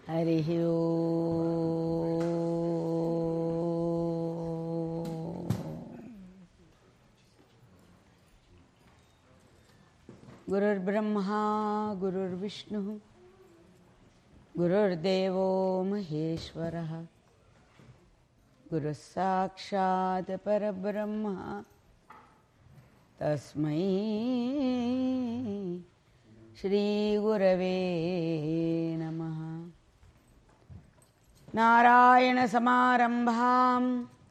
హరి గురుర్బ్రహ్మా గురుర్విష్ణు గురుర్దేవో మహేశ్వర గురుः సాక్షాత్ పరబ్రహ్మ తస్మై శ్రీగురవే నమ నారాయణసమారంభాం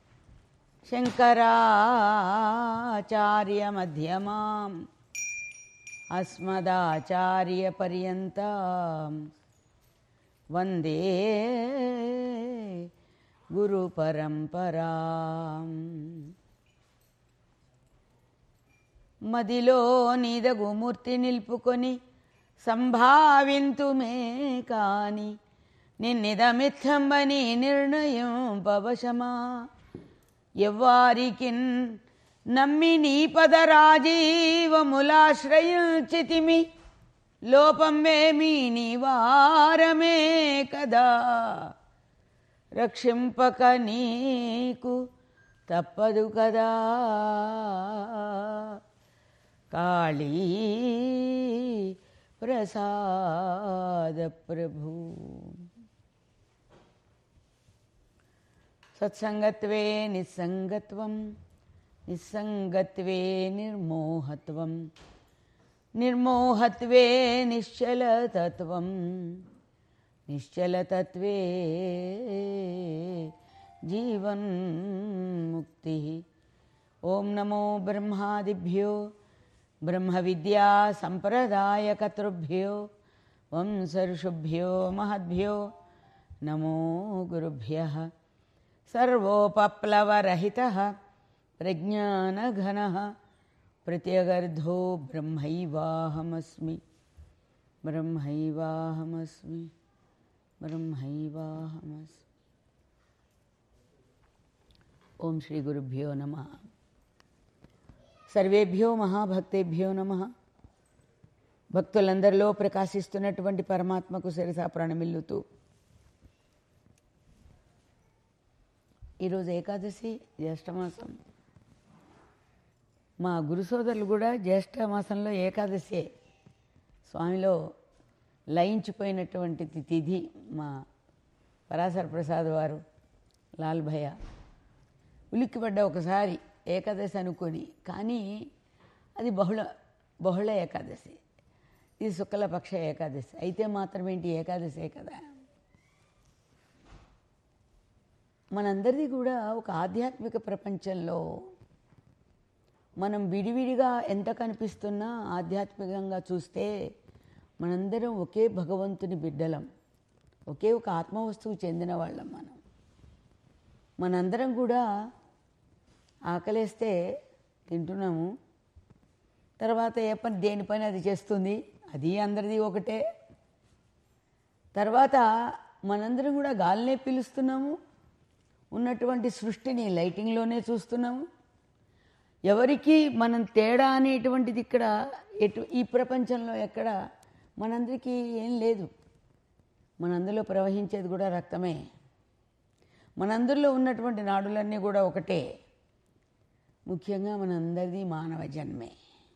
శంకరాచార్యమధ్యమాం అస్మదాచార్యపర్యంతం వందే గురుపరంపరాం మదిలో నీదగుమూర్తి నిలుపుకొని సంభావింతుమే కాని నిన్నిదమిత్తంబని నిర్ణయం పవశమా ఎవ్వారికిన్ నమ్మి నీ పదరాజీవములాశ్రయించితిమి లోపమేమీ నీ వారమే కదా రక్షింపక నీకు తప్పదు కదా కాళీ ప్రసాద ప్రభు సత్సంగత్వే నిస్సంగత్వం నిస్సంగత్వే నిర్మోహత్వం నిర్మోహత్వే నిశ్చలతత్వం నిశ్చలతత్వే జీవన్ముక్తి ఓం నమో బ్రహ్మాదిభ్యో బ్రహ్మవిద్యా సంప్రదాయకతృభ్యో వంశర్షుభ్యో మహద్భ్యో నమో గురుభ్య సర్వోపప్లవరహిత ప్రజ్ఞానఘన ప్రత్యగర్ధో బ్రహ్మైవాహమస్మి బ్రహ్మైవాహమస్మి బ్రహ్మైవాహమస్మి ఓం శ్రీ గురుభ్యో నమ సర్వేభ్యో మహాభక్తేభ్యో నమ భక్తులందరిలో ప్రకాశిస్తున్నటువంటి పరమాత్మకు శిరసా ప్రణమిల్లుతూ ఈరోజు ఏకాదశి జ్యేష్ఠమాసం మా గురు సోదరులు కూడా జ్యేష్ఠ మాసంలో ఏకాదశి స్వామిలో లయించిపోయినటువంటి తిథి మా పరాశర ప్రసాద్ వారు లాల్ భయ్య ఉలిక్కిపడ్డ ఒకసారి ఏకాదశి అనుకొని కానీ అది బహుళ బహుళ ఏకాదశి ఇది శుక్లపక్ష ఏకాదశి అయితే మాత్రం ఏంటి ఏకాదశే కదా మనందరిది కూడా ఒక ఆధ్యాత్మిక ప్రపంచంలో మనం విడివిడిగా ఎంత కనిపిస్తున్నా ఆధ్యాత్మికంగా చూస్తే మనందరం ఒకే భగవంతుని బిడ్డలం ఒకే ఒక ఆత్మవస్తువు చెందిన వాళ్ళం మనం మనందరం కూడా ఆకలేస్తే తింటున్నాము తర్వాత ఏ పని దేని పని అది చేస్తుంది అది అందరిది ఒకటే తర్వాత మనందరం కూడా గాలినే పీలుస్తున్నాము ఉన్నటువంటి సృష్టిని లైటింగ్లోనే చూస్తున్నాము ఎవరికి మనం తేడా అనేటువంటిది ఇక్కడ ఎటు ఈ ప్రపంచంలో ఎక్కడ మనందరికీ ఏం లేదు మనందరిలో ప్రవహించేది కూడా రక్తమే మనందరిలో ఉన్నటువంటి నాడులన్నీ కూడా ఒకటే ముఖ్యంగా మనందరిది మానవ జన్మే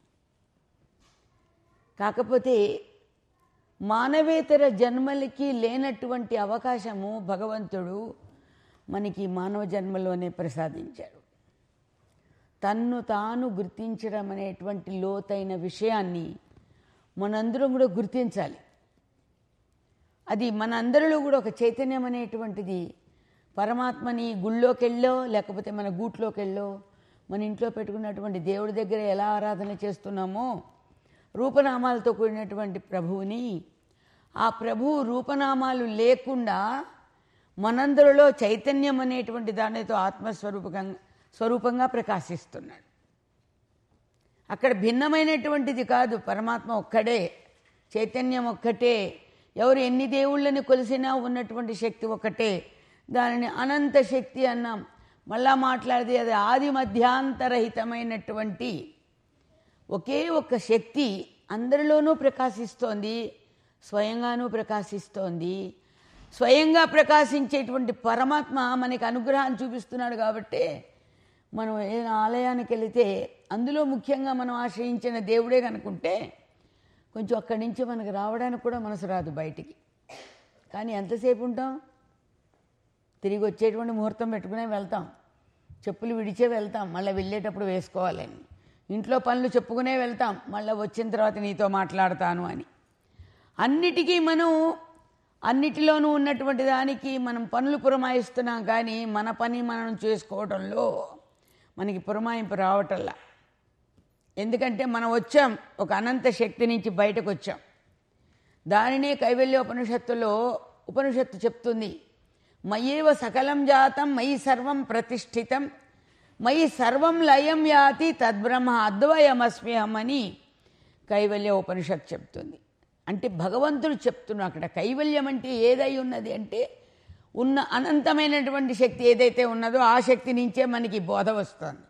కాకపోతే మానవేతర జన్మలకి లేనటువంటి అవకాశము భగవంతుడు మనకి మానవ జన్మలోనే ప్రసాదించాడు తన్ను తాను గుర్తించడం అనేటువంటి లోతైన విషయాన్ని మనందరం కూడా గుర్తించాలి అది మనందరిలో కూడా ఒక చైతన్యం అనేటువంటిది పరమాత్మని గుళ్ళోకి వెళ్ళో లేకపోతే మన గూట్లోకి వెళ్ళో మన ఇంట్లో పెట్టుకున్నటువంటి దేవుడి దగ్గర ఎలా ఆరాధన చేస్తున్నామో రూపనామాలతో కూడినటువంటి ప్రభువుని ఆ ప్రభువు రూపనామాలు లేకుండా మనందరిలో చైతన్యం అనేటువంటి దానితో ఆత్మస్వరూపంగా స్వరూపంగా ప్రకాశిస్తున్నాడు అక్కడ భిన్నమైనటువంటిది కాదు పరమాత్మ ఒక్కడే చైతన్యం ఒక్కటే ఎవరు ఎన్ని దేవుళ్ళని కొలిసినా ఉన్నటువంటి శక్తి ఒకటే దానిని అనంత శక్తి అన్నాం మళ్ళా మాట్లాడితే అది ఆది మధ్యాంతరహితమైనటువంటి ఒకే ఒక్క శక్తి అందరిలోనూ ప్రకాశిస్తోంది స్వయంగానూ ప్రకాశిస్తోంది స్వయంగా ప్రకాశించేటువంటి పరమాత్మ మనకి అనుగ్రహాన్ని చూపిస్తున్నాడు కాబట్టి మనం ఏదైనా ఆలయానికి వెళితే అందులో ముఖ్యంగా మనం ఆశ్రయించిన దేవుడే కనుకుంటే కొంచెం అక్కడి నుంచి మనకు రావడానికి కూడా మనసు రాదు బయటికి కానీ ఎంతసేపు ఉంటాం తిరిగి వచ్చేటువంటి ముహూర్తం పెట్టుకునే వెళ్తాం చెప్పులు విడిచే వెళ్తాం మళ్ళీ వెళ్ళేటప్పుడు వేసుకోవాలని ఇంట్లో పనులు చెప్పుకునే వెళ్తాం మళ్ళీ వచ్చిన తర్వాత నీతో మాట్లాడతాను అని అన్నిటికీ మనం అన్నిటిలోనూ ఉన్నటువంటి దానికి మనం పనులు పురమాయిస్తున్నాం కానీ మన పని మనం చేసుకోవడంలో మనకి పురమాయింపు రావటల్లా ఎందుకంటే మనం వచ్చాం ఒక అనంత శక్తి నుంచి బయటకు వచ్చాం దానినే కైవల్య ఉపనిషత్తులో ఉపనిషత్తు చెప్తుంది మయేవ సకలం జాతం మయి సర్వం ప్రతిష్ఠితం మయి సర్వం లయం యాతి తద్బ్రహ్మ అద్వయమస్మ్యహం అని కైవల్య ఉపనిషత్తు చెప్తుంది అంటే భగవంతుడు చెప్తున్నా అక్కడ కైవల్యం అంటే ఏదై ఉన్నది అంటే ఉన్న అనంతమైనటువంటి శక్తి ఏదైతే ఉన్నదో ఆ శక్తి నుంచే మనకి బోధ వస్తుంది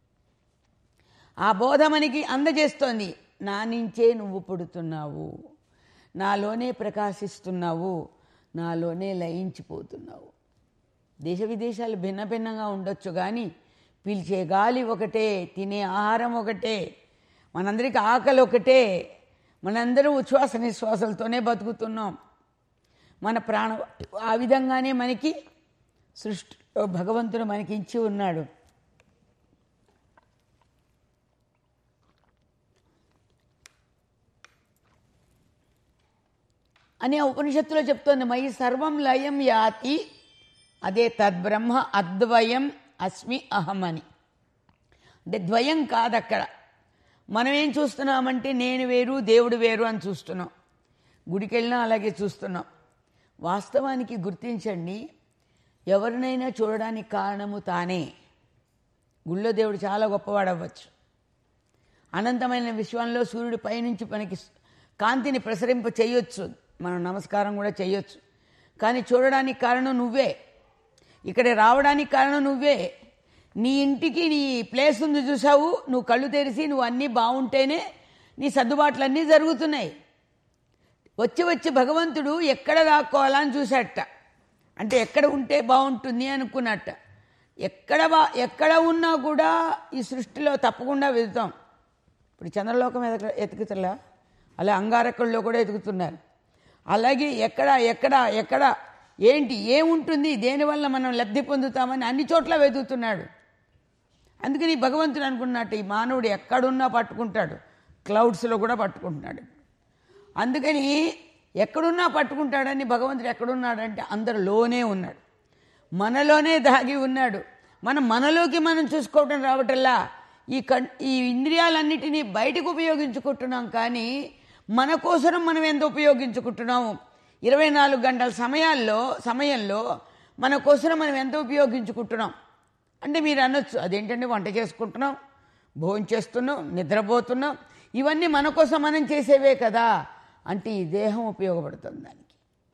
ఆ బోధ మనకి అందజేస్తోంది నా నుంచే నువ్వు పుడుతున్నావు నాలోనే ప్రకాశిస్తున్నావు నాలోనే లయించిపోతున్నావు దేశ విదేశాలు భిన్న భిన్నంగా ఉండొచ్చు కానీ పీల్చే గాలి ఒకటే తినే ఆహారం ఒకటే మనందరికీ ఆకలి ఒకటే మనందరం ఉచ్ఛ్వాస నిశ్వాసాలతోనే బతుకుతున్నాం మన ప్రాణ ఆ విధంగానే మనకి సృష్టిలో భగవంతుడు మనకి ఇచ్చి ఉన్నాడు అని ఆ ఉపనిషత్తులో చెప్తోంది మయి సర్వం లయం యాతి అదే తద్బ్రహ్మ అద్వయం అస్మి అహం అని అంటే ద్వయం కాదు అక్కడ మనం ఏం చూస్తున్నామంటే నేను వేరు దేవుడు వేరు అని చూస్తున్నాం గుడికి వెళ్ళినా అలాగే చూస్తున్నాం వాస్తవానికి గుర్తించండి ఎవరినైనా చూడడానికి కారణము తానే గుళ్ళో దేవుడు చాలా గొప్పవాడు అవ్వచ్చు అనంతమైన విశ్వంలో సూర్యుడు పైనుంచి మనకి కాంతిని ప్రసరింప చేయొచ్చు మనం నమస్కారం కూడా చేయొచ్చు కానీ చూడడానికి కారణం నువ్వే ఇక్కడ రావడానికి కారణం నువ్వే నీ ఇంటికి నీ ప్లేస్ ఉంది చూసావు నువ్వు కళ్ళు తెరిచి నువ్వు అన్నీ బాగుంటేనే నీ సర్దుబాట్లన్నీ జరుగుతున్నాయి వచ్చి వచ్చి భగవంతుడు ఎక్కడ దాక్కోవాలని చూశాట అంటే ఎక్కడ ఉంటే బాగుంటుంది అనుకున్నట్ట ఎక్కడ బా ఎక్కడ ఉన్నా కూడా ఈ సృష్టిలో తప్పకుండా వెతుతాం ఇప్పుడు చంద్రలోకం ఎదక ఎతుకుతలా అలా అంగారకుల్లో కూడా ఎతుకుతున్నారు అలాగే ఎక్కడ ఎక్కడ ఎక్కడ ఏంటి ఏముంటుంది దేనివల్ల మనం లబ్ధి పొందుతామని అన్ని చోట్ల వెతుకుతున్నాడు అందుకని భగవంతుడు అనుకున్నట్టు ఈ మానవుడు ఎక్కడున్నా పట్టుకుంటాడు క్లౌడ్స్లో కూడా పట్టుకుంటున్నాడు అందుకని ఎక్కడున్నా పట్టుకుంటాడని భగవంతుడు ఎక్కడున్నాడంటే అందరిలోనే ఉన్నాడు మనలోనే దాగి ఉన్నాడు మనం మనలోకి మనం చూసుకోవటం రావటల్లా ఈ కన్ ఈ ఇంద్రియాలన్నిటినీ బయటకు ఉపయోగించుకుంటున్నాం కానీ మన కోసం మనం ఎంత ఉపయోగించుకుంటున్నాము ఇరవై నాలుగు గంటల సమయాల్లో సమయంలో మన కోసం మనం ఎంత ఉపయోగించుకుంటున్నాం అంటే మీరు అనొచ్చు అదేంటంటే వంట చేసుకుంటున్నాం భోజనం చేస్తున్నాం నిద్రపోతున్నాం ఇవన్నీ మన కోసం మనం చేసేవే కదా అంటే ఈ దేహం ఉపయోగపడుతుంది దానికి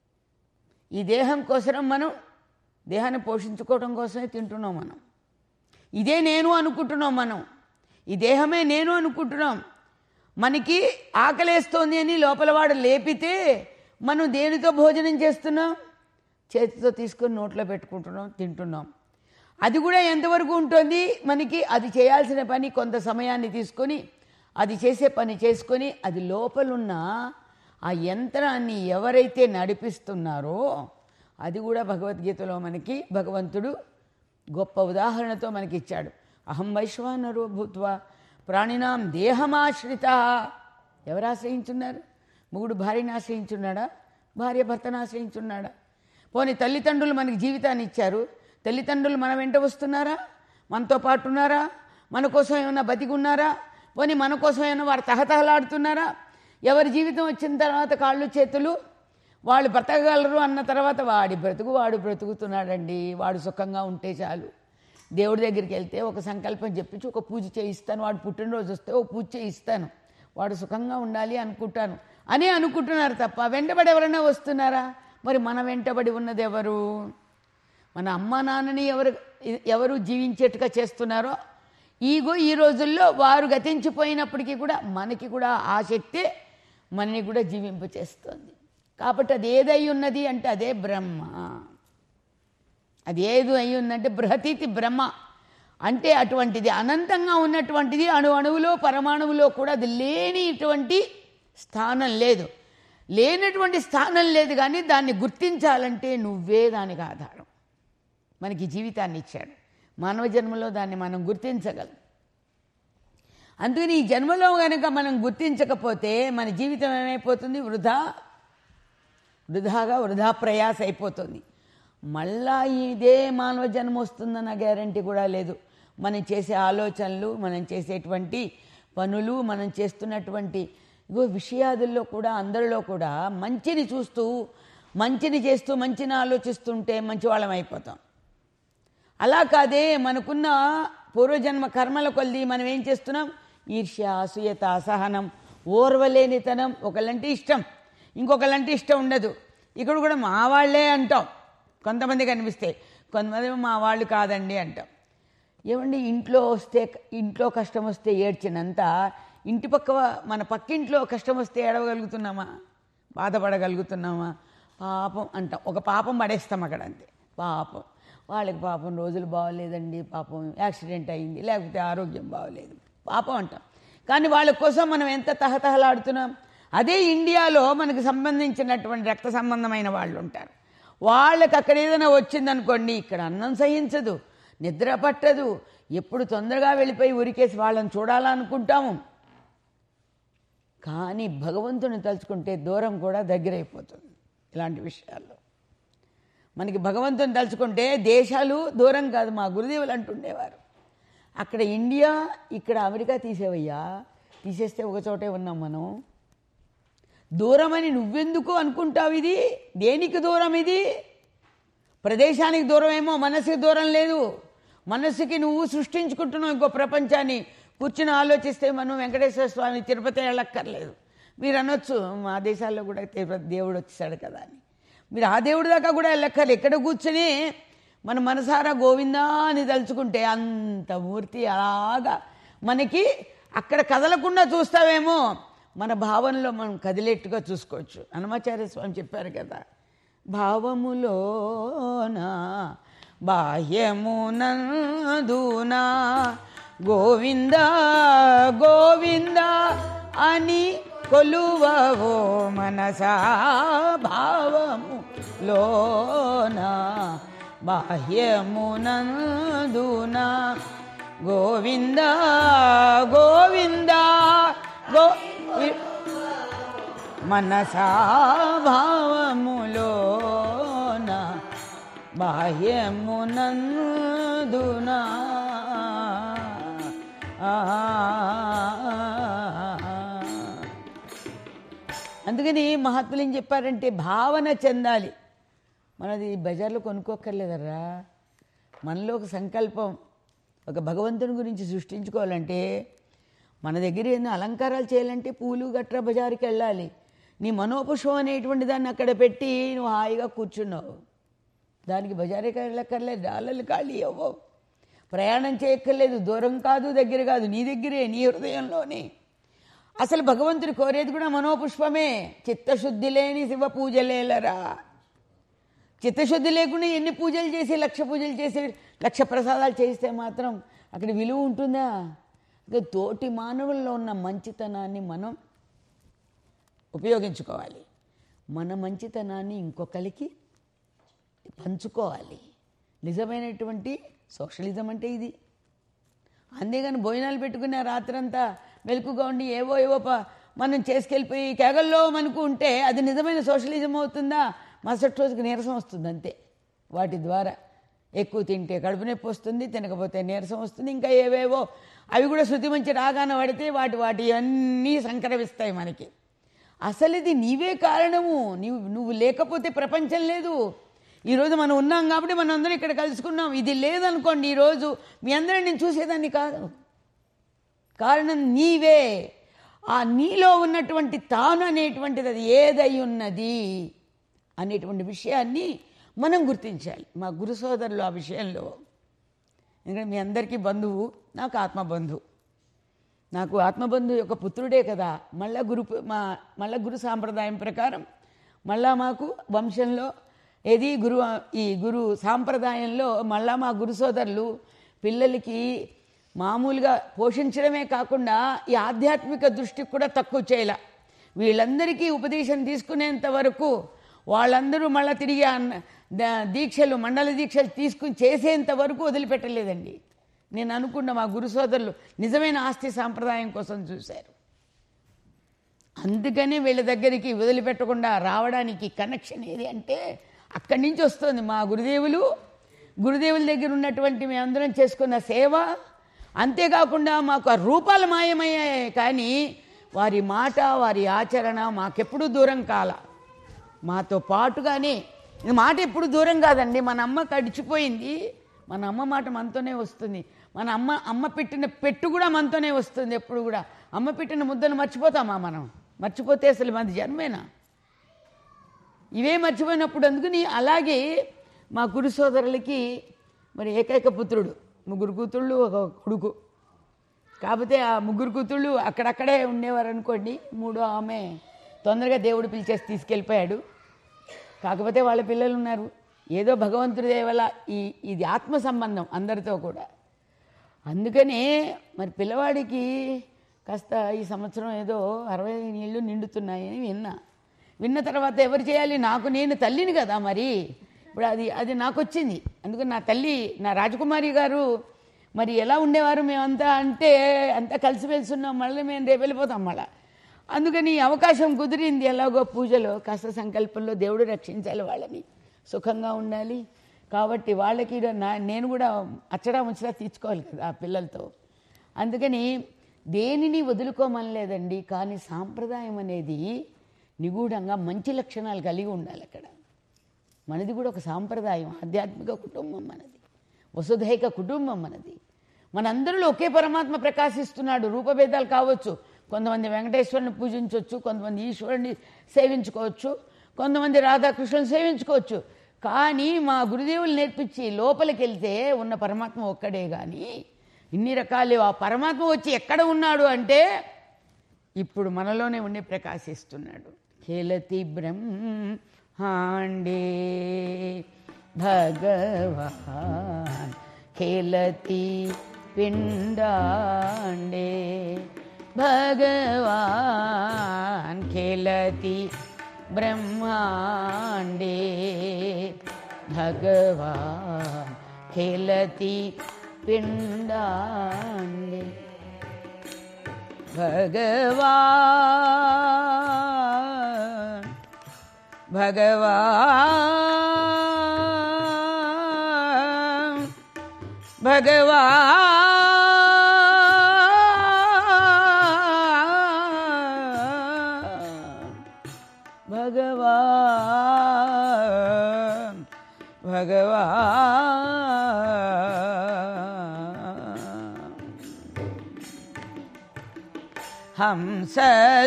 ఈ దేహం కోసం మనం దేహాన్ని పోషించుకోవడం కోసమే తింటున్నాం మనం ఇదే నేను అనుకుంటున్నాం మనం ఈ దేహమే నేను అనుకుంటున్నాం మనకి ఆకలేస్తోంది అని లోపల వాడు లేపితే మనం దేనితో భోజనం చేస్తున్నాం చేతితో తీసుకొని నోట్లో పెట్టుకుంటున్నాం తింటున్నాం అది కూడా ఎంతవరకు ఉంటుంది మనకి అది చేయాల్సిన పని కొంత సమయాన్ని తీసుకొని అది చేసే పని చేసుకొని అది లోపలున్న ఆ యంత్రాన్ని ఎవరైతే నడిపిస్తున్నారో అది కూడా భగవద్గీతలో మనకి భగవంతుడు గొప్ప ఉదాహరణతో మనకి ఇచ్చాడు అహం వైశ్వానరో భూత్వా ప్రాణినాం దేహమాశ్రిత ఎవరు ఆశ్రయించున్నారు మొగుడు భార్యని ఆశ్రయించున్నాడా భార్య భర్తను ఆశ్రయించున్నాడా పోనీ తల్లిదండ్రులు మనకి జీవితాన్ని ఇచ్చారు తల్లిదండ్రులు మన వెంట వస్తున్నారా మనతో పాటు ఉన్నారా మన కోసం ఏమైనా బతికున్నారా పోనీ మన కోసం ఏమైనా వారు తహతహలాడుతున్నారా ఎవరి జీవితం వచ్చిన తర్వాత కాళ్ళు చేతులు వాళ్ళు బ్రతకగలరు అన్న తర్వాత వాడి బ్రతుకు వాడు బ్రతుకుతున్నాడండి వాడు సుఖంగా ఉంటే చాలు దేవుడి దగ్గరికి వెళ్తే ఒక సంకల్పం చెప్పించి ఒక పూజ చేయిస్తాను వాడు పుట్టినరోజు వస్తే ఓ పూజ చేయిస్తాను వాడు సుఖంగా ఉండాలి అనుకుంటాను అని అనుకుంటున్నారు తప్ప వెంటబడి ఎవరైనా వస్తున్నారా మరి మన వెంటబడి ఉన్నది ఎవరు మన అమ్మ నాన్నని ఎవరు ఎవరు జీవించేట్టుగా చేస్తున్నారో ఈగో ఈ రోజుల్లో వారు గతించిపోయినప్పటికీ కూడా మనకి కూడా ఆ శక్తి మనని కూడా జీవింపచేస్తుంది కాబట్టి అది ఏదై ఉన్నది అంటే అదే బ్రహ్మ అది ఏది అయి ఉందంటే బృహతీతి బ్రహ్మ అంటే అటువంటిది అనంతంగా ఉన్నటువంటిది అణు అణువులో పరమాణువులో కూడా అది లేనిటువంటి స్థానం లేదు లేనటువంటి స్థానం లేదు కానీ దాన్ని గుర్తించాలంటే నువ్వే దానికి ఆధారం మనకి జీవితాన్ని ఇచ్చాడు మానవ జన్మలో దాన్ని మనం గుర్తించగలం అందుకని ఈ జన్మలో కనుక మనం గుర్తించకపోతే మన జీవితం ఏమైపోతుంది వృధా వృధాగా వృధా ప్రయాస అయిపోతుంది మళ్ళా ఇదే మానవ జన్మ వస్తుందన్న గ్యారంటీ కూడా లేదు మనం చేసే ఆలోచనలు మనం చేసేటువంటి పనులు మనం చేస్తున్నటువంటి ఇగో విషయాదుల్లో కూడా అందరిలో కూడా మంచిని చూస్తూ మంచిని చేస్తూ మంచిని ఆలోచిస్తుంటే మంచి వాళ్ళం అయిపోతాం అలా కాదే మనకున్న పూర్వజన్మ కర్మల కొలిది మనం ఏం చేస్తున్నాం ఈర్ష్య అసూయత అసహనం ఓర్వలేనితనం ఒకళ్ళంటే ఇష్టం ఇంకొకళ్ళంటే ఇష్టం ఉండదు ఇక్కడ కూడా మా వాళ్ళే అంటాం కొంతమంది కనిపిస్తే కొంతమంది మా వాళ్ళు కాదండి అంటాం ఏమండి ఇంట్లో వస్తే ఇంట్లో కష్టం వస్తే ఏడ్చినంత ఇంటి పక్క మన పక్కింట్లో కష్టం వస్తే ఏడవగలుగుతున్నామా బాధపడగలుగుతున్నామా పాపం అంటాం ఒక పాపం పడేస్తాం అక్కడ అంతే పాపం వాళ్ళకి పాపం రోజులు బాగోలేదండి పాపం యాక్సిడెంట్ అయింది లేకపోతే ఆరోగ్యం బాగోలేదు పాపం అంటాం కానీ వాళ్ళ కోసం మనం ఎంత తహతహలాడుతున్నాం అదే ఇండియాలో మనకు సంబంధించినటువంటి రక్త సంబంధమైన వాళ్ళు ఉంటారు వాళ్ళకి అక్కడ ఏదైనా వచ్చిందనుకోండి ఇక్కడ అన్నం సహించదు నిద్ర పట్టదు ఎప్పుడు తొందరగా వెళ్ళిపోయి ఉరికేసి వాళ్ళని చూడాలనుకుంటాము కానీ భగవంతుని తలుచుకుంటే దూరం కూడా దగ్గరైపోతుంది ఇలాంటి విషయాల్లో మనకి భగవంతుని తలుచుకుంటే దేశాలు దూరం కాదు మా గురుదేవులు అంటుండేవారు అక్కడ ఇండియా ఇక్కడ అమెరికా తీసేవయ్యా తీసేస్తే ఒక చోటే ఉన్నాం మనం దూరమని నువ్వెందుకు అనుకుంటావు ఇది దేనికి దూరం ఇది ప్రదేశానికి దూరం ఏమో మనసుకి దూరం లేదు మనస్సుకి నువ్వు సృష్టించుకుంటున్నావు ఇంకో ప్రపంచాన్ని కూర్చుని ఆలోచిస్తే మనం వెంకటేశ్వర స్వామి తిరుపతి వెళ్ళక్కర్లేదు మీరు అనొచ్చు మా దేశాల్లో కూడా తిరుపతి దేవుడు వచ్చేసాడు కదా అని మీరు ఆ దేవుడి దాకా కూడా వెళ్ళక్కర్లేదు ఎక్కడ కూర్చుని మన మనసారా గోవిందా అని తలుచుకుంటే అంత మూర్తి అలాగా మనకి అక్కడ కదలకుండా చూస్తావేమో మన భావనలో మనం కదిలేట్టుగా చూసుకోవచ్చు హనుమాచార్య స్వామి చెప్పారు కదా భావములోన బాహ్యమునందునా గోవింద గోవింద అని కొలువవో మనసా భావము లోన బాహ్యమునందునా గోవింద గోవింద గో మనసా భావములోన బాహ్యమునందునా అందుకని మహాత్ములు ఏం చెప్పారంటే భావన చెందాలి మనది బజార్లో కొనుక్కోక్కర్లేదరా మనలో ఒక సంకల్పం ఒక భగవంతుని గురించి సృష్టించుకోవాలంటే మన దగ్గర ఏదైనా అలంకారాలు చేయాలంటే పూలు గట్రా బజారుకి వెళ్ళాలి నీ మనోపుష్పం అనేటువంటి దాన్ని అక్కడ పెట్టి నువ్వు హాయిగా కూర్చున్నావు దానికి బజారుకి వెళ్ళక్కర్లేదు డాలర్లు ఖాళీ అవ్వవు ప్రయాణం చేయక్కర్లేదు దూరం కాదు దగ్గర కాదు నీ దగ్గరే నీ హృదయంలోనే అసలు భగవంతుడు కోరేది కూడా మనోపుష్పమే చిత్తశుద్ధి లేని శివ పూజలేలరా చిత్తశుద్ధి లేకుండా ఎన్ని పూజలు చేసి లక్ష పూజలు చేసి లక్ష ప్రసాదాలు చేస్తే మాత్రం అక్కడ విలువ ఉంటుందా ఇక తోటి మానవుల్లో ఉన్న మంచితనాన్ని మనం ఉపయోగించుకోవాలి మన మంచితనాన్ని ఇంకొకరికి పంచుకోవాలి నిజమైనటువంటి సోషలిజం అంటే ఇది అంతేగాని భోజనాలు పెట్టుకుని ఆ రాత్రంతా వెలుకుగా ఉండి ఏవో ఏవో ప- మనం చేసుకెళ్ళిపోయి కేగల్లో మనకు ఉంటే అది నిజమైన సోషలిజం అవుతుందా మరుసటి రోజుకి నీరసం వస్తుంది అంతే వాటి ద్వారా ఎక్కువ తింటే కడుపు నొప్పి వస్తుంది తినకపోతే నీరసం వస్తుంది ఇంకా ఏవేవో అవి కూడా శృతి మంచి రాగాన పడితే వాటి వాటి అన్నీ సంక్రమిస్తాయి మనకి అసలు ఇది నీవే కారణము నీవు నువ్వు లేకపోతే ప్రపంచం లేదు ఈరోజు మనం ఉన్నాం కాబట్టి మనం అందరం ఇక్కడ కలుసుకున్నాం ఇది లేదనుకోండి ఈరోజు మీ అందరం నేను చూసేదాన్ని కాదు కారణం నీవే ఆ నీలో ఉన్నటువంటి తాను అనేటువంటిది అది ఏదై ఉన్నది అనేటువంటి విషయాన్ని మనం గుర్తించాలి మా గురు సోదరులు ఆ విషయంలో ఎందుకంటే మీ అందరికీ బంధువు నాకు ఆత్మబంధువు నాకు ఆత్మబంధు యొక్క పుత్రుడే కదా మళ్ళా గురు మా మళ్ళా గురు సాంప్రదాయం ప్రకారం మళ్ళా మాకు వంశంలో ఏది గురు ఈ గురు సాంప్రదాయంలో మళ్ళా మా గురు సోదరులు పిల్లలకి మామూలుగా పోషించడమే కాకుండా ఈ ఆధ్యాత్మిక దృష్టికి కూడా తక్కువ చేయాల వీళ్ళందరికీ ఉపదేశం తీసుకునేంత వరకు వాళ్ళందరూ మళ్ళీ తిరిగి ఆ న- ద- దీక్షలు మండల దీక్షలు తీసుకుని చేసేంత వరకు వదిలిపెట్టలేదండి నేను అనుకున్న మా గురు సోదరులు నిజమైన ఆస్తి సాంప్రదాయం కోసం చూశారు అందుకని వీళ్ళ దగ్గరికి వదిలిపెట్టకుండా రావడానికి కనెక్షన్ ఏది అంటే అక్కడి నుంచి వస్తుంది మా గురుదేవులు గురుదేవుల దగ్గర ఉన్నటువంటి మేమందరం చేసుకున్న సేవ అంతేకాకుండా మాకు ఆ రూపాలు మాయమయ్యాయి కానీ వారి మాట వారి ఆచరణ మాకెప్పుడూ దూరం కాల మాతో పాటుగానే ఈ మాట ఎప్పుడు దూరం కాదండి మన అమ్మ కడిచిపోయింది మన అమ్మ మాట మనతోనే వస్తుంది మన అమ్మ అమ్మ పెట్టిన పెట్టు కూడా మనతోనే వస్తుంది ఎప్పుడు కూడా అమ్మ పెట్టిన ముద్దను మర్చిపోతామా మనం మర్చిపోతే అసలు మన జన్మేనా ఇవే మర్చిపోయినప్పుడు అందుకని అలాగే మా గురు సోదరులకి మరి ఏకైక పుత్రుడు ముగ్గురు కూతుళ్ళు ఒక కొడుకు కాకపోతే ఆ ముగ్గురు కూతుళ్ళు అక్కడక్కడే ఉండేవారు అనుకోండి మూడో ఆమె తొందరగా దేవుడు పిలిచేసి తీసుకెళ్ళిపోయాడు కాకపోతే వాళ్ళ పిల్లలు ఉన్నారు ఏదో భగవంతుడి దయ వల్ల ఈ ఇది ఆత్మ సంబంధం అందరితో కూడా అందుకనే మరి పిల్లవాడికి కాస్త ఈ సంవత్సరం ఏదో అరవై నీళ్ళు నిండుతున్నాయని విన్నా విన్న తర్వాత ఎవరు చేయాలి నాకు నేను తల్లిని కదా మరి ఇప్పుడు అది అది నాకు వచ్చింది అందుకని నా తల్లి నా రాజకుమారి గారు మరి ఎలా ఉండేవారు మేమంతా అంటే అంతా కలిసిమెలిసి ఉన్నాం మళ్ళీ మేము రేపు వెళ్ళిపోతాం మళ్ళా అందుకని ఈ అవకాశం కుదిరింది ఎలాగో పూజలో కాస్త సంకల్పంలో దేవుడు రక్షించాలి వాళ్ళని సుఖంగా ఉండాలి కాబట్టి వాళ్ళకి నా నేను కూడా అచ్చడా ముచ్చడా తీర్చుకోవాలి కదా ఆ పిల్లలతో అందుకని దేనిని వదులుకోమనలేదండి కానీ సాంప్రదాయం అనేది నిగూఢంగా మంచి లక్షణాలు కలిగి ఉండాలి అక్కడ మనది కూడా ఒక సాంప్రదాయం ఆధ్యాత్మిక కుటుంబం మనది వసుధైక కుటుంబం మనది మనందరిలో ఒకే పరమాత్మ ప్రకాశిస్తున్నాడు రూపభేదాలు కావచ్చు కొంతమంది వెంకటేశ్వరుని పూజించవచ్చు కొంతమంది ఈశ్వరుని సేవించుకోవచ్చు కొంతమంది రాధాకృష్ణుని సేవించుకోవచ్చు కానీ మా గురుదేవులు నేర్పించి లోపలికి వెళ్తే ఉన్న పరమాత్మ ఒక్కడే కానీ ఇన్ని రకాలు ఆ పరమాత్మ వచ్చి ఎక్కడ ఉన్నాడు అంటే ఇప్పుడు మనలోనే ఉండి ప్రకాశిస్తున్నాడు ఖేలతి బ్రహ్మాండే భగవాన్ ఖేలతి పిండాండే భగవాన్ ఖేలతి బ్రహ్మాండే భగవాన్ ఖేలతి పిండాండే భగవాన్ భగవాన్ భగవాన్ భగవాన్ హంస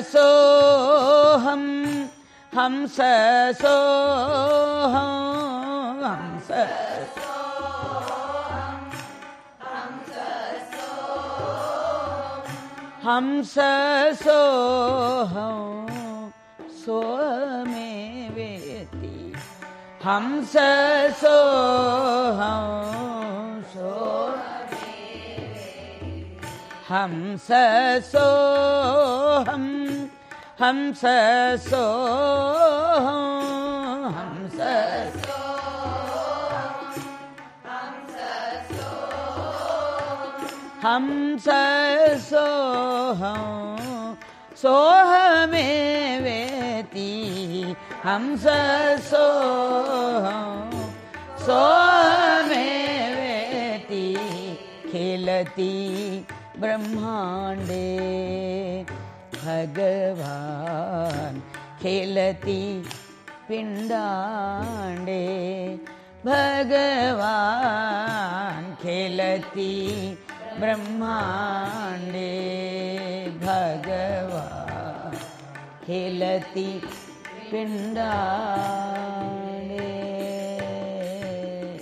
సోహం హంస సోహం హంస హంస సోహం సోమే వేతి హంస సోహం సో హంస సోహం హంస సోహం హంస హంస సోహం సోహమే వేతి హంస సోహం సోహమే వేతి खेलति ब्रह्माण्डे भगवान् खेलति पिण्डाण्डे भगवान् खेलति ब्रह्माण्डे भगवान् खेलति पिण्डाण्डे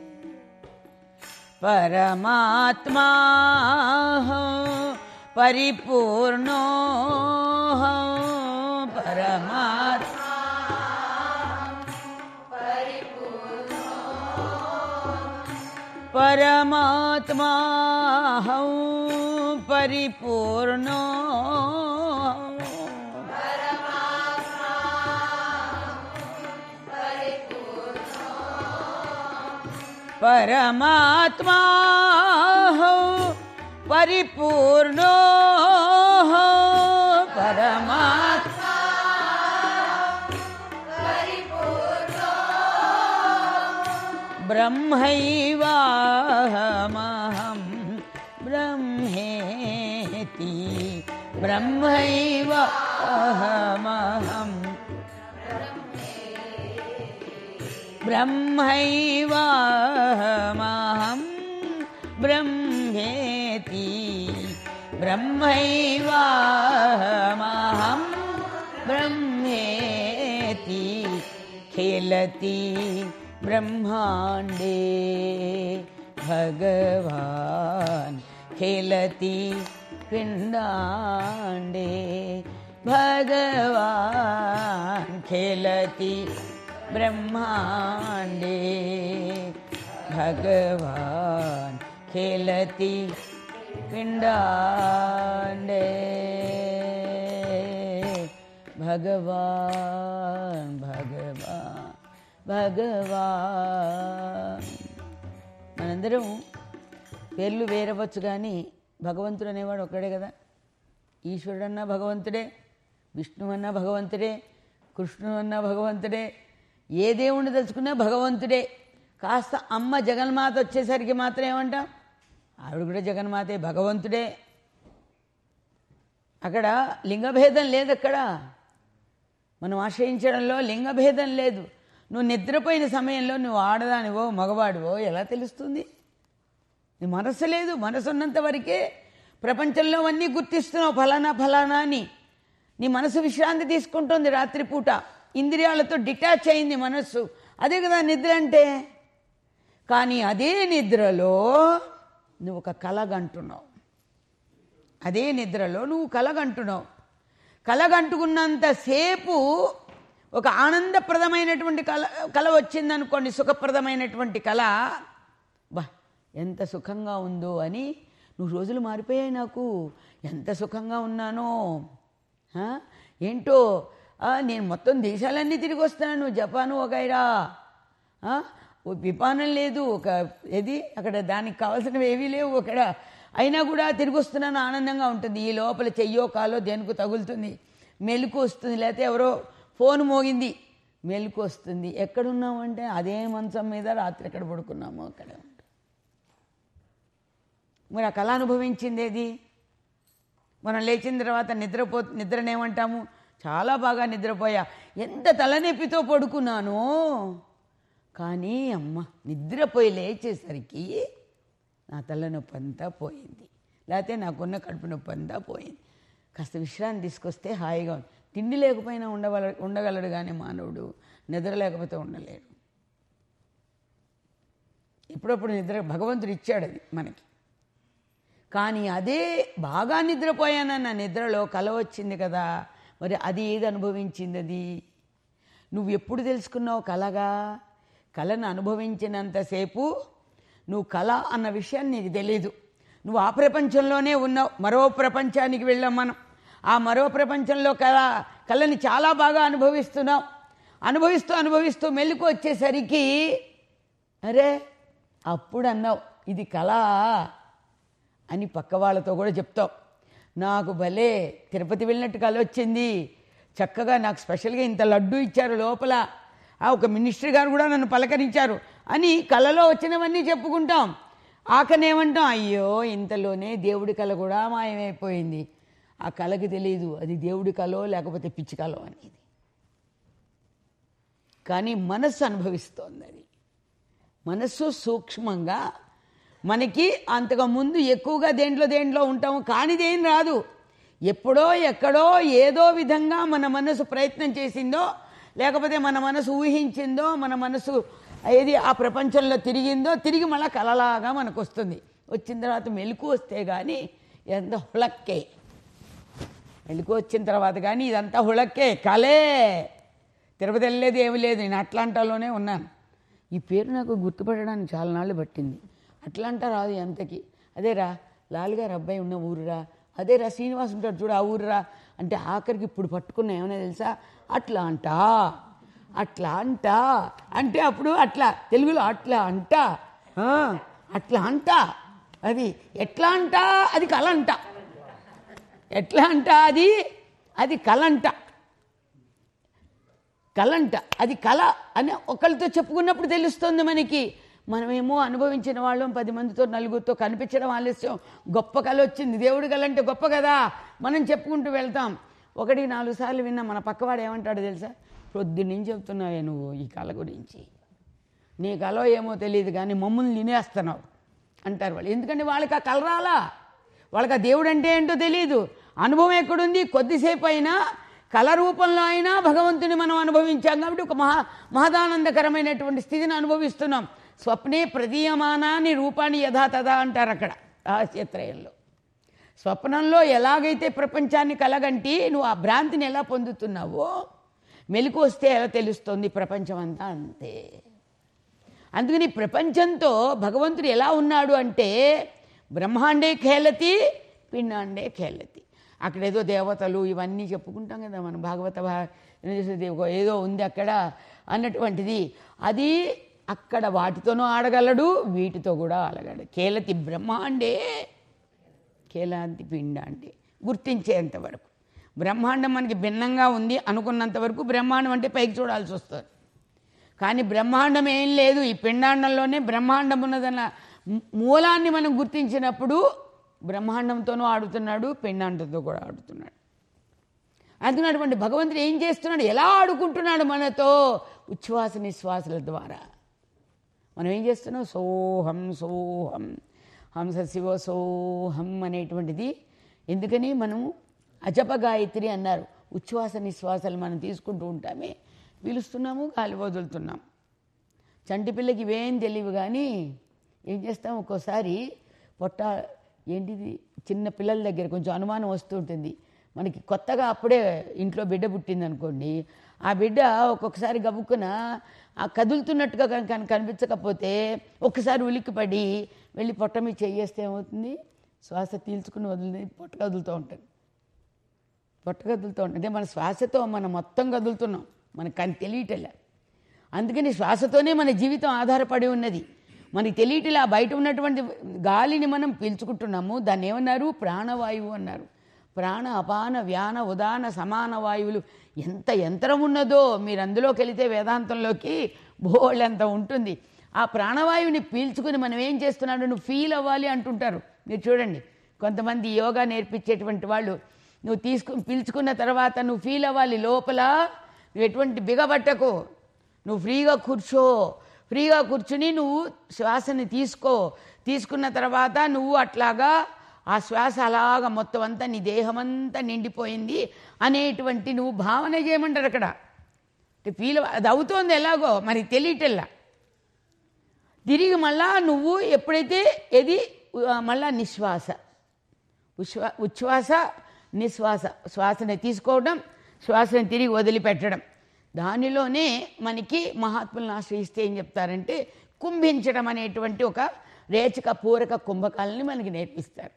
परमात्मा हो परिपूर्णो हो परमात्मा परमात्मा हूँ परिपूर्ण परमात्मा हूँ परिपूर्ण परमात्मा ब्रह्मैवाहमहं ब्रह्मेति ब्रह्मैव अहमहं ब्रह्मैवाहमहं ब्रह्मेति ब्रह्मैवाहमहं ब्रह्मेति खेलति ब्रह्माण्डे भगवान् खेलति पिण्डाण्डे भगवान् खेलति ब्रह्माण्डे भगवान् खेलति पिण्डाण्डे भगवान् भगवान् భగవాన్ మనందరం పేర్లు వేరవచ్చు కానీ భగవంతుడు అనేవాడు ఒక్కడే కదా ఈశ్వరుడన్నా భగవంతుడే విష్ణువు అన్నా భగవంతుడే కృష్ణుడు అన్నా భగవంతుడే ఏ దేవుణ్ణి తలుచుకున్నా భగవంతుడే కాస్త అమ్మ జగన్మాత వచ్చేసరికి మాత్రం ఏమంటాం ఆవిడ కూడా జగన్మాతే భగవంతుడే అక్కడ లింగభేదం లేదు అక్కడ మనం ఆశ్రయించడంలో లింగభేదం లేదు నువ్వు నిద్రపోయిన సమయంలో నువ్వు ఆడదానివో మగవాడివో ఎలా తెలుస్తుంది నీ మనసు లేదు మనసు ఉన్నంత వరకే ప్రపంచంలో అన్నీ గుర్తిస్తున్నావు ఫలానా ఫలానా అని నీ మనసు విశ్రాంతి తీసుకుంటుంది రాత్రిపూట ఇంద్రియాలతో డిటాచ్ అయింది మనస్సు అదే కదా నిద్ర అంటే కానీ అదే నిద్రలో నువ్వు ఒక కలగంటున్నావు అదే నిద్రలో నువ్వు కలగంటున్నావు కలగంటుకున్నంతసేపు ఒక ఆనందప్రదమైనటువంటి కళ కళ వచ్చిందనుకోండి సుఖప్రదమైనటువంటి కళ బా ఎంత సుఖంగా ఉందో అని నువ్వు రోజులు మారిపోయాయి నాకు ఎంత సుఖంగా ఉన్నానో ఆ, ఏంటో ఆ, నేను మొత్తం దేశాలన్నీ తిరిగి వస్తున్నాను జపాను వగైరా ఆ, ఓ విమానం లేదు ఒక ఏది అక్కడ దానికి కావాల్సినవి ఏవీ లేవు అక్కడ అయినా కూడా తిరిగి వస్తున్నాను ఆనందంగా ఉంటుంది ఈ లోపల చెయ్యో కాలో దేనికో తగులుతుంది మెలకు వస్తుంది లేకపోతే ఎవరో ఫోన్ మోగింది మెలకు వస్తుంది ఎక్కడున్నామంటే అదే మంచం మీద రాత్రి ఎక్కడ పడుకున్నాము అక్కడే ఉంటాం మరి ఆ కళ అనుభవించింది ఏది మనం లేచిన తర్వాత నిద్రపో నిద్రనేమంటాము చాలా బాగా నిద్రపోయా ఎంత తలనొప్పితో పడుకున్నానో కానీ అమ్మ నిద్రపోయి లేచేసరికి నా తలనొప్పి అంతా పోయింది లేకపోతే నాకున్న కడుపు నొప్పి అంతా పోయింది కాస్త విశ్రాంతి తీసుకొస్తే హాయిగా ఉంది తిండి లేకపోయినా ఉండవల ఉండగలడు కానీ మానవుడు నిద్ర లేకపోతే ఉండలేడు ఎప్పుడప్పుడు నిద్ర భగవంతుడు ఇచ్చాడు అది మనకి కానీ అదే బాగా నిద్రపోయానన్న నిద్రలో కల వచ్చింది కదా మరి అది ఏది అనుభవించింది అది నువ్వు ఎప్పుడు తెలుసుకున్నావు కలగా కళను అనుభవించినంతసేపు నువ్వు కళ అన్న విషయం నీకు తెలీదు నువ్వు ఆ ప్రపంచంలోనే ఉన్నావు మరో ప్రపంచానికి వెళ్ళాం మనం ఆ మరో ప్రపంచంలో కళ కళని చాలా బాగా అనుభవిస్తున్నావు అనుభవిస్తూ అనుభవిస్తూ మెల్లుకు వచ్చేసరికి అరే అప్పుడు అన్నావు ఇది కళ అని పక్క వాళ్ళతో కూడా చెప్తావు నాకు భలే తిరుపతి వెళ్ళినట్టు కల వచ్చింది చక్కగా నాకు స్పెషల్గా ఇంత లడ్డు ఇచ్చారు లోపల ఆ ఒక మినిస్టర్ గారు కూడా నన్ను పలకరించారు అని కళలో వచ్చినవన్నీ చెప్పుకుంటాం ఆకనేమంటాం అయ్యో ఇంతలోనే దేవుడి కళ కూడా మాయమైపోయింది ఆ కళకి తెలియదు అది దేవుడి కలో లేకపోతే పిచ్చి కలో అనేది కానీ మనస్సు అనుభవిస్తోంది అది మనస్సు సూక్ష్మంగా మనకి అంతకు ముందు ఎక్కువగా దేంట్లో దేంట్లో ఉంటాము కానిదేం రాదు ఎప్పుడో ఎక్కడో ఏదో విధంగా మన మనసు ప్రయత్నం చేసిందో లేకపోతే మన మనసు ఊహించిందో మన మనసు ఏది ఆ ప్రపంచంలో తిరిగిందో తిరిగి మళ్ళీ కలలాగా మనకు వస్తుంది వచ్చిన తర్వాత మెలకు వస్తే కానీ ఎంత హుళక్కే మెలకు వచ్చిన తర్వాత కానీ ఇదంతా హుళక్కే కలే తిరుపతి వెళ్ళలేదు ఏమీ లేదు నేను అట్లాంటాలోనే ఉన్నాను ఈ పేరు నాకు గుర్తుపట్టడానికి చాలా నాళ్ళు పట్టింది అట్లా అంటారు రాదు ఎంతకి అదేరా లాల్ గారు అబ్బాయి ఉన్న ఊరురా అదేరా శ్రీనివాస్ ఉంటాడు చూడు ఆ ఊరురా అంటే ఆఖరికి ఇప్పుడు పట్టుకున్న ఏమైనా తెలుసా అట్లా అంటా అట్లా అంటా అంటే అప్పుడు అట్లా తెలుగులో అట్లా అంటా ఆ, అట్లా అంటా అది ఎట్లా అంటా అది కల అంట ఎట్లా అంట అది అది కలంట కలంట అది కళ అని ఒకరితో చెప్పుకున్నప్పుడు తెలుస్తుంది మనకి మనమేమో అనుభవించిన వాళ్ళం పది మందితో నలుగురితో కనిపించడం ఆలస్యం గొప్ప కళ వచ్చింది దేవుడి కళ అంటే గొప్ప కదా మనం చెప్పుకుంటూ వెళ్తాం ఒకటి నాలుగు సార్లు విన్నా మన పక్కవాడు ఏమంటాడు తెలుసా పొద్దున్నీ చెప్తున్నావే నువ్వు ఈ కళ గురించి నీ కళ ఏమో తెలియదు కానీ మమ్మల్ని తినేస్తున్నావు అంటారు వాళ్ళు ఎందుకంటే వాళ్ళకి ఆ కళ రాలా వాళ్ళకి ఆ దేవుడు అంటే ఏంటో తెలియదు అనుభవం ఎక్కడుంది కొద్దిసేపు అయినా కళ రూపంలో అయినా భగవంతుని మనం అనుభవించాం కాబట్టి ఒక మహా మహదానందకరమైనటువంటి స్థితిని అనుభవిస్తున్నాం స్వప్నే ప్రదీయమానాన్ని రూపాన్ని యథాతథా అంటారు అక్కడ రహస్యత్రయంలో స్వప్నంలో ఎలాగైతే ప్రపంచాన్ని కలగంటి నువ్వు ఆ భ్రాంతిని ఎలా పొందుతున్నావో మెలకు వస్తే ఎలా తెలుస్తుంది ప్రపంచం అంతా అంతే అందుకని ప్రపంచంతో భగవంతుడు ఎలా ఉన్నాడు అంటే బ్రహ్మాండే ఖేలతి పిండాండే ఖేలతి అక్కడ ఏదో దేవతలు ఇవన్నీ చెప్పుకుంటాం కదా మనం భాగవత భా- ఏదో ఉంది అక్కడ అన్నటువంటిది అది అక్కడ వాటితోనూ ఆడగలడు వీటితో కూడా ఆడగలడు కేలతి బ్రహ్మాండే కేలాంతి పిండాండే గుర్తించేంత వరకు బ్రహ్మాండం మనకి భిన్నంగా ఉంది అనుకున్నంత వరకు బ్రహ్మాండం అంటే పైకి చూడాల్సి వస్తుంది కానీ బ్రహ్మాండం ఏం లేదు ఈ పిండాండంలోనే బ్రహ్మాండం ఉన్నదన్న మూలాన్ని మనం గుర్తించినప్పుడు బ్రహ్మాండంతోనూ ఆడుతున్నాడు పిండాండంతో కూడా ఆడుతున్నాడు అందుకన్నటువంటి భగవంతుడు ఏం చేస్తున్నాడు ఎలా ఆడుకుంటున్నాడు మనతో ఉచ్ఛ్వాస నిశ్వాసల ద్వారా మనం ఏం చేస్తున్నాం సోహం సోహం హంస శివ సోహం అనేటువంటిది ఎందుకని మనం అజప గాయత్రి అన్నారు ఉచ్ఛ్వాస నిశ్వాసాలు మనం తీసుకుంటూ ఉంటామే పీలుస్తున్నాము గాలి వదులుతున్నాం చంటి పిల్లకి ఇవేం తెలియవు కానీ ఏం చేస్తాం ఒక్కోసారి పొట్ట ఏంటిది చిన్న పిల్లల దగ్గర కొంచెం అనుమానం వస్తూ ఉంటుంది మనకి కొత్తగా అప్పుడే ఇంట్లో బిడ్డ పుట్టింది అనుకోండి ఆ బిడ్డ ఒక్కొక్కసారి గబుక్కున ఆ కదులుతున్నట్టుగా కనుక కనిపించకపోతే ఒక్కసారి ఉలిక్కిపడి వెళ్ళి పొట్ట మీద చెయ్యేస్తే ఏమవుతుంది శ్వాస తీల్చుకుని వదిలి పొట్ట కదులుతూ ఉంటుంది పొట్ట కదులుతూ ఉంటుంది అంటే మన శ్వాసతో మనం మొత్తం కదులుతున్నాం మనకు కానీ తెలియటలే అందుకని శ్వాసతోనే మన జీవితం ఆధారపడి ఉన్నది మనకి తెలియటలే ఆ బయట ఉన్నటువంటి గాలిని మనం పీల్చుకుంటున్నాము దాన్ని ఏమన్నారు ప్రాణవాయువు అన్నారు ప్రాణ అపాన వ్యాన ఉదాన సమాన వాయువులు ఎంత యంత్రం ఉన్నదో మీరు అందులోకి వెళితే వేదాంతంలోకి బోళ్ళెంత ఉంటుంది ఆ ప్రాణవాయువుని పీల్చుకుని మనం ఏం చేస్తున్నాడు నువ్వు ఫీల్ అవ్వాలి అంటుంటారు మీరు చూడండి కొంతమంది యోగా నేర్పించేటువంటి వాళ్ళు నువ్వు తీసుకు పీల్చుకున్న తర్వాత నువ్వు ఫీల్ అవ్వాలి లోపల నువ్వు ఎటువంటి బిగబట్టకు నువ్వు ఫ్రీగా కూర్చో ఫ్రీగా కూర్చుని నువ్వు శ్వాసని తీసుకో తీసుకున్న తర్వాత నువ్వు అట్లాగా ఆ శ్వాస అలాగా మొత్తం అంతా నీ దేహమంతా నిండిపోయింది అనేటువంటి నువ్వు భావన చేయమంటారు అక్కడ అంటే ఫీల్ అది అవుతోంది ఎలాగో మరి తెలియటల్లా తిరిగి మళ్ళా నువ్వు ఎప్పుడైతే ఏది ఆ, మళ్ళా నిశ్వాస ఉచ్ఛ్వా ఉచ్ఛ్వాస నిశ్వాస శ్వాసని తీసుకోవడం శ్వాసని తిరిగి వదిలిపెట్టడం దానిలోనే మనకి మహాత్ములను ఆశ్రయిస్తే ఏం చెప్తారంటే కుంభించడం అనేటువంటి ఒక రేచక పూరక కుంభకాలని మనకి నేర్పిస్తారు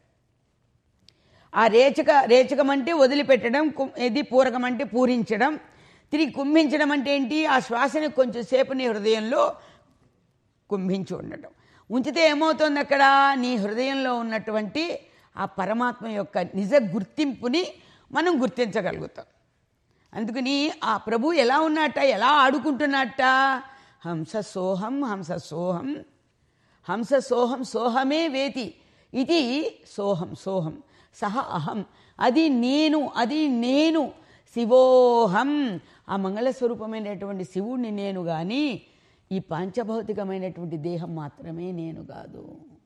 ఆ రేచక రేచకం అంటే వదిలిపెట్టడం కు- ఇది పూరకం అంటే పూరించడం తిరిగి కుంభించడం అంటే ఏంటి ఆ శ్వాసని కొంచెం సేపు నీ హృదయంలో కుంభించి ఉండటం ఉంచితే ఏమవుతుంది అక్కడ నీ హృదయంలో ఉన్నటువంటి ఆ పరమాత్మ యొక్క నిజ గుర్తింపుని మనం గుర్తించగలుగుతాం అందుకని ఆ ప్రభు ఎలా ఉన్నట్ట ఎలా ఆడుకుంటున్నట్ట హంస సోహం హంస సోహం హంస సోహం సోహమే వేతి ఇది సోహం సోహం సహ అహం అది నేను అది నేను శివోహం ఆ మంగళస్వరూపమైనటువంటి శివుణ్ణి నేను కానీ ఈ పాంచభౌతికమైనటువంటి దేహం మాత్రమే నేను కాదు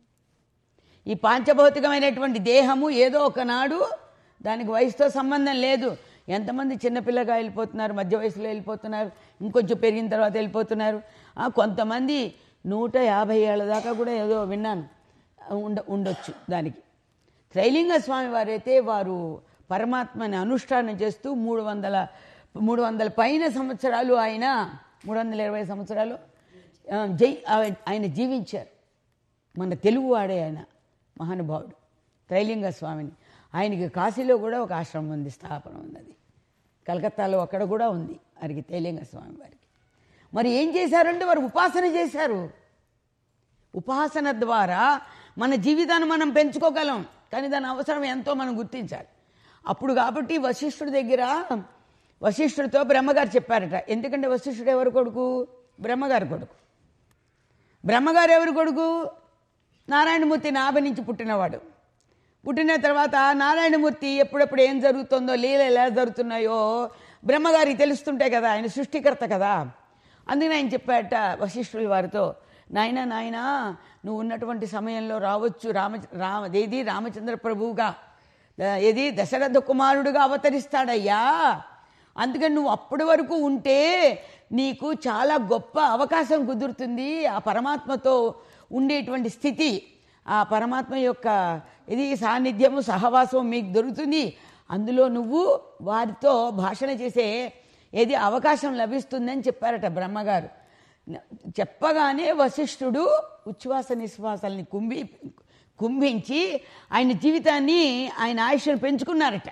ఈ పాంచభౌతికమైనటువంటి దేహము ఏదో ఒకనాడు దానికి వయసుతో సంబంధం లేదు ఎంతమంది చిన్నపిల్లగా వెళ్ళిపోతున్నారు మధ్య వయసులో వెళ్ళిపోతున్నారు ఇంకొంచెం పెరిగిన తర్వాత వెళ్ళిపోతున్నారు ఆ, కొంతమంది నూట యాభై ఏళ్ళ దాకా కూడా ఏదో విన్నాను ఉండ ఉండొచ్చు దానికి త్రైలింగ స్వామి వారైతే వారు పరమాత్మని అనుష్ఠానం చేస్తూ మూడు వందల మూడు వందల పైన సంవత్సరాలు ఆయన మూడు వందల ఇరవై సంవత్సరాలు ఆ, జై ఆయన జీవించారు మన తెలుగువాడే ఆయన మహానుభావుడు త్రైలింగ స్వామిని ఆయనకి కాశీలో కూడా ఒక ఆశ్రమం ఉంది స్థాపన ఉన్నది కలకత్తాలో అక్కడ కూడా ఉంది వారికి త్రైలింగ స్వామి వారికి మరి ఏం చేశారంటే వారు ఉపాసన చేశారు ఉపాసన ద్వారా మన జీవితాన్ని మనం పెంచుకోగలం కానీ దాని అవసరం ఎంతో మనం గుర్తించాలి అప్పుడు కాబట్టి వశిష్ఠుడి దగ్గర వశిష్ఠుడితో బ్రహ్మగారు చెప్పారట ఎందుకంటే వశిష్ఠుడు ఎవరు కొడుకు బ్రహ్మగారు కొడుకు బ్రహ్మగారు ఎవరు కొడుకు నారాయణమూర్తి నాభి నుంచి పుట్టినవాడు పుట్టిన తర్వాత నారాయణమూర్తి ఎప్పుడెప్పుడు ఏం జరుగుతుందో లీల ఎలా జరుగుతున్నాయో బ్రహ్మగారికి తెలుస్తుంటాయి కదా ఆయన సృష్టికర్త కదా అందుకని ఆయన చెప్పాట వశిష్ఠుల వారితో నాయన నాయన నువ్వు ఉన్నటువంటి సమయంలో రావచ్చు రామ రామ ఏది రామచంద్ర ప్రభువుగా ద- ఏది దశరథ కుమారుడుగా అవతరిస్తాడయ్యా అందుకని నువ్వు అప్పటి వరకు ఉంటే నీకు చాలా గొప్ప అవకాశం కుదురుతుంది ఆ పరమాత్మతో ఉండేటువంటి స్థితి ఆ పరమాత్మ యొక్క ఇది సాన్నిధ్యము సహవాసం మీకు దొరుకుతుంది అందులో నువ్వు వారితో భాషణ చేసే ఏది అవకాశం లభిస్తుందని చెప్పారట బ్రహ్మగారు చెప్పగానే వశిష్ఠుడు ఉచ్ఛ్వాస నిశ్వాసాలని కుంభి కుంభించి ఆయన జీవితాన్ని ఆయన ఆయుష్ను పెంచుకున్నారట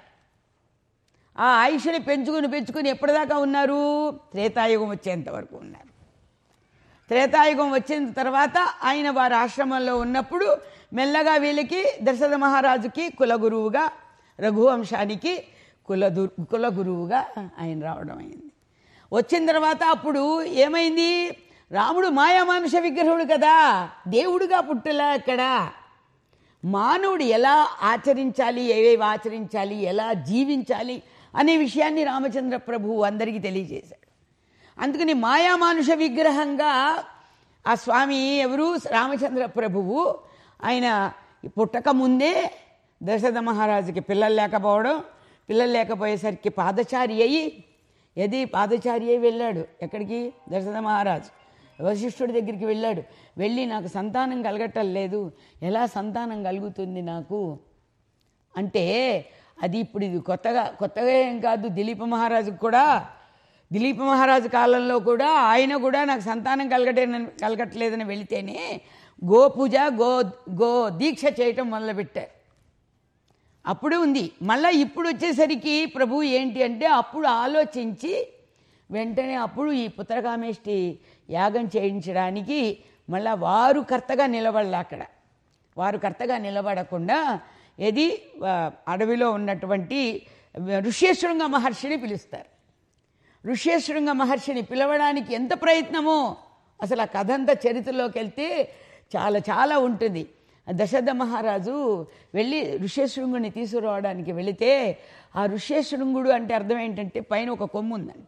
ఆ ఆయుష్ని పెంచుకుని పెంచుకుని ఎప్పటిదాకా ఉన్నారు త్రేతాయుగం వచ్చేంత వరకు ఉన్నారు త్రేతాయుగం వచ్చిన తర్వాత ఆయన వారి ఆశ్రమంలో ఉన్నప్పుడు మెల్లగా వీళ్ళకి దశరథ మహారాజుకి కులగురువుగా రఘువంశానికి కులదు కులగురువుగా ఆయన రావడం అయింది వచ్చిన తర్వాత అప్పుడు ఏమైంది రాముడు మాయామానుష విగ్రహుడు కదా దేవుడుగా పుట్టలా అక్కడ మానవుడు ఎలా ఆచరించాలి ఏవేవి ఆచరించాలి ఎలా జీవించాలి అనే విషయాన్ని రామచంద్ర ప్రభువు అందరికీ తెలియజేశాడు అందుకని మాయామానుష విగ్రహంగా ఆ స్వామి ఎవరు రామచంద్ర ప్రభువు ఆయన పుట్టక ముందే దశరథ మహారాజుకి పిల్లలు లేకపోవడం పిల్లలు లేకపోయేసరికి పాదచారి అయ్యి ఏది పాదచారి అయి వెళ్ళాడు ఎక్కడికి దశరథ మహారాజు వశిష్ఠుడి దగ్గరికి వెళ్ళాడు వెళ్ళి నాకు సంతానం కలగటం లేదు ఎలా సంతానం కలుగుతుంది నాకు అంటే అది ఇప్పుడు ఇది కొత్తగా కొత్తగా ఏం కాదు దిలీప మహారాజుకు కూడా దిలీప మహారాజు కాలంలో కూడా ఆయన కూడా నాకు సంతానం కలగటే కలగట్లేదని వెళితేనే గో పూజ గో గో దీక్ష చేయటం మొదలుపెట్టారు అప్పుడు ఉంది మళ్ళీ ఇప్పుడు వచ్చేసరికి ప్రభు ఏంటి అంటే అప్పుడు ఆలోచించి వెంటనే అప్పుడు ఈ పుత్రకామేష్టి యాగం చేయించడానికి మళ్ళా వారు కర్తగా నిలబడాలి అక్కడ వారు కర్తగా నిలబడకుండా ఏది ఆ, అడవిలో ఉన్నటువంటి ఋష్యశృంగ మహర్షిని పిలుస్తారు ఋష్యశృంగ మహర్షిని పిలవడానికి ఎంత ప్రయత్నమో అసలు ఆ కథ అంతా చరిత్రలోకి వెళ్తే చాలా చాలా ఉంటుంది దశరథ మహారాజు వెళ్ళి ఋష్యశృంగుని తీసుకురావడానికి వెళితే ఆ ఋష్యశృంగుడు అంటే అర్థం ఏంటంటే పైన ఒక కొమ్ము ఉందంట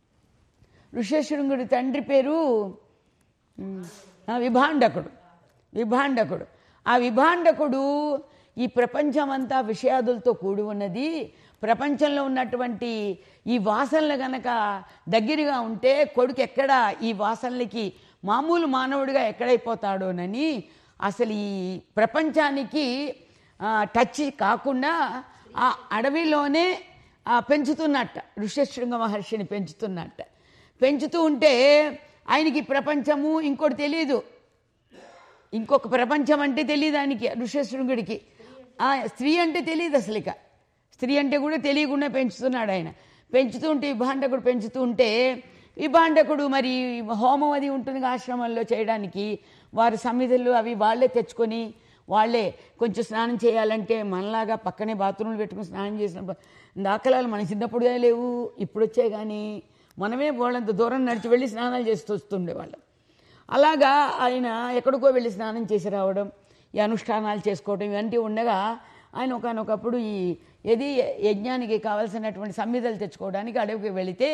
ఋష్యశృంగుడి తండ్రి పేరు ఉమ్, ఆ, విభాండకుడు విభాండకుడు ఆ విభాండకుడు ఈ ప్రపంచమంతా విషయాదులతో కూడి ఉన్నది ప్రపంచంలో ఉన్నటువంటి ఈ వాసనలు గనక దగ్గరగా ఉంటే కొడుకు ఎక్కడ ఈ వాసనలకి మామూలు మానవుడిగా ఎక్కడైపోతాడోనని అసలు ఈ ప్రపంచానికి ఆ, టచ్ కాకుండా ఆ అడవిలోనే ఆ, పెంచుతున్నట్ట ఋష్యశృంగ మహర్షిని పెంచుతున్నట్ట పెంచుతూ ఉంటే ఆయనకి ప్రపంచము ఇంకోటి తెలియదు ఇంకొక ప్రపంచం అంటే తెలియదు ఆయనకి ఋష్యశృంగుడికి ఆ స్త్రీ అంటే తెలియదు అసలు ఇక స్త్రీ అంటే కూడా తెలియకుండా పెంచుతున్నాడు ఆయన పెంచుతూ ఉంటే విభాండకుడు పెంచుతూ ఉంటే విభాండకుడు మరి హోమం అది ఉంటుంది ఆశ్రమంలో చేయడానికి వారి సమిధులు అవి వాళ్ళే తెచ్చుకొని వాళ్ళే కొంచెం స్నానం చేయాలంటే మనలాగా పక్కనే బాత్రూమ్లు పెట్టుకుని స్నానం చేసిన ప- దాఖలాలు మన చిన్నప్పుడుగా లేవు ఇప్పుడు వచ్చాయి కానీ మనమే వాళ్ళంత దూరం నడిచి వెళ్ళి స్నానాలు చేస్తూ వస్తుండేవాళ్ళం అలాగా ఆయన ఎక్కడికో వెళ్ళి స్నానం చేసి రావడం ఈ అనుష్ఠానాలు చేసుకోవడం ఇవన్నీ ఉండగా ఆయన ఒకనొకప్పుడు ఈ ఏది యజ్ఞానికి కావలసినటువంటి సమ్మిదలు తెచ్చుకోవడానికి అడవికి వెళితే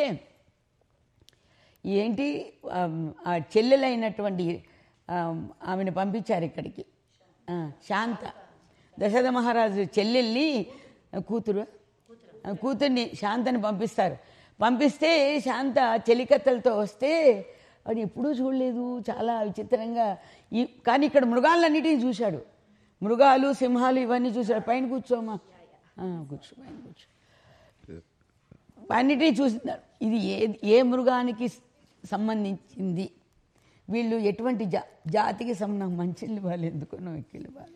ఏంటి ఆమ్, ఆ చెల్లెలైనటువంటి ఆమ్, ఆమెను పంపించారు ఇక్కడికి ఆ, శాంత దశరథ మహారాజు చెల్లెల్ని ఆ, కూతురు ఆ, కూతుర్ని శాంతని పంపిస్తారు పంపిస్తే శాంత చెలికత్తలతో వస్తే అది ఎప్పుడూ చూడలేదు చాలా విచిత్రంగా ఈ కానీ ఇక్కడ మృగాలన్నిటిని చూశాడు మృగాలు సింహాలు ఇవన్నీ చూశాడు పైన కూర్చోమా ఆ, కూర్చో పైన కూర్చో అన్నిటినీ చూస్తున్నారు ఇది ఏ ఏ మృగానికి సంబంధించింది వీళ్ళు ఎటువంటి జా జాతికి సంబంధం మంచిళ్ళు వాళ్ళు ఎందుకునో ఎక్కిళ్ళు వాళ్ళు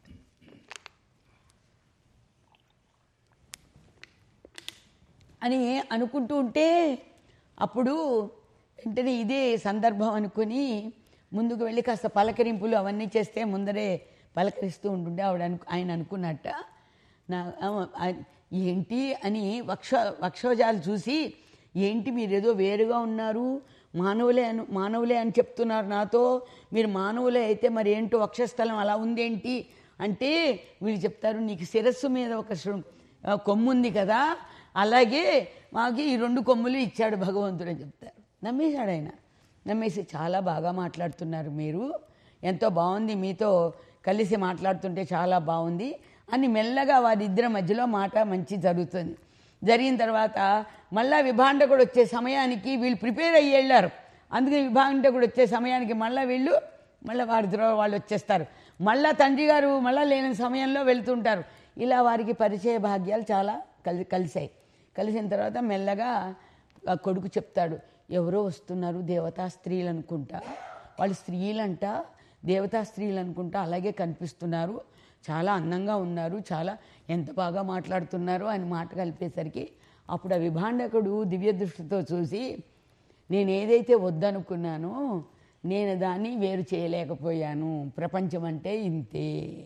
అని అనుకుంటూ ఉంటే అప్పుడు వెంటనే ఇదే సందర్భం అనుకుని ముందుకు వెళ్ళి కాస్త పలకరింపులు అవన్నీ చేస్తే ముందరే పలకరిస్తూ ఉంటుండే ఆవిడ అను ఆయన అనుకున్నట్ట నా ఆ- ఆ- ఏంటి అని వక్ష వక్షోజాలు చూసి ఏంటి మీరు ఏదో వేరుగా ఉన్నారు మానవులే అను మానవులే అని చెప్తున్నారు నాతో మీరు మానవులే అయితే మరి ఏంటో వక్షస్థలం అలా ఉందేంటి అంటే వీళ్ళు చెప్తారు నీకు శిరస్సు మీద ఒక శృ- ఆ, కొమ్ము ఉంది కదా అలాగే మాకు ఈ రెండు కొమ్ములు ఇచ్చాడు భగవంతుడు అని చెప్తారు నమ్మేశాడు ఆయన నమ్మేసి చాలా బాగా మాట్లాడుతున్నారు మీరు ఎంతో బాగుంది మీతో కలిసి మాట్లాడుతుంటే చాలా బాగుంది అని మెల్లగా వారిద్దరి మధ్యలో మాట మంచి జరుగుతుంది జరిగిన తర్వాత మళ్ళా విభాండకుడు వచ్చే సమయానికి వీళ్ళు ప్రిపేర్ అయ్యి వెళ్ళారు అందుకని విభాండకుడు వచ్చే సమయానికి మళ్ళీ వీళ్ళు మళ్ళీ వారి ద్రోవ వాళ్ళు వచ్చేస్తారు మళ్ళా తండ్రి గారు మళ్ళా లేని సమయంలో వెళ్తుంటారు ఇలా వారికి పరిచయ భాగ్యాలు చాలా కలి కలిసాయి కలిసిన తర్వాత మెల్లగా ఆ కొడుకు చెప్తాడు ఎవరో వస్తున్నారు దేవతా స్త్రీలు అనుకుంటా వాళ్ళు స్త్రీలంట దేవతా స్త్రీలు అనుకుంటా అలాగే కనిపిస్తున్నారు చాలా అందంగా ఉన్నారు చాలా ఎంత బాగా మాట్లాడుతున్నారు అని మాట కలిపేసరికి అప్పుడు ఆ విభాండకుడు దివ్య దృష్టితో చూసి నేను ఏదైతే వద్దనుకున్నానో నేను దాన్ని వేరు చేయలేకపోయాను ప్రపంచం అంటే ఇంతే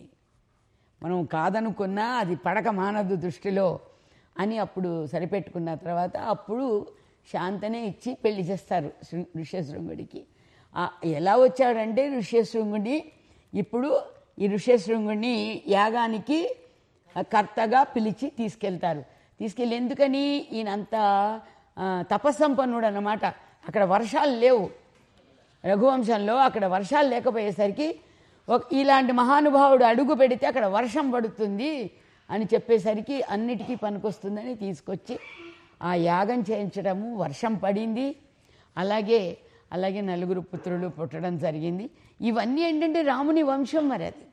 మనం కాదనుకున్నా అది పడక మానదు దృష్టిలో అని అప్పుడు సరిపెట్టుకున్న తర్వాత అప్పుడు శాంతనే ఇచ్చి పెళ్లి చేస్తారు శృ- ఋష్యశృంగుడికి ఆ, ఎలా వచ్చాడంటే ఋష్యశృంగుడి ఇప్పుడు ఈ ఋష్యశృంగుడిని యాగానికి కర్తగా పిలిచి తీసుకెళ్తారు తీసుకెళ్ళి ఎందుకని ఈయనంత ఆ, తపస్సంపన్నుడు అన్నమాట అక్కడ వర్షాలు లేవు రఘువంశంలో అక్కడ వర్షాలు లేకపోయేసరికి ఒక ఇలాంటి మహానుభావుడు అడుగు పెడితే అక్కడ వర్షం పడుతుంది అని చెప్పేసరికి అన్నిటికీ పనికొస్తుందని తీసుకొచ్చి ఆ యాగం చేయించడము వర్షం పడింది అలాగే అలాగే నలుగురు పుత్రులు పుట్టడం జరిగింది ఇవన్నీ ఏంటంటే రాముని వంశం మరి అది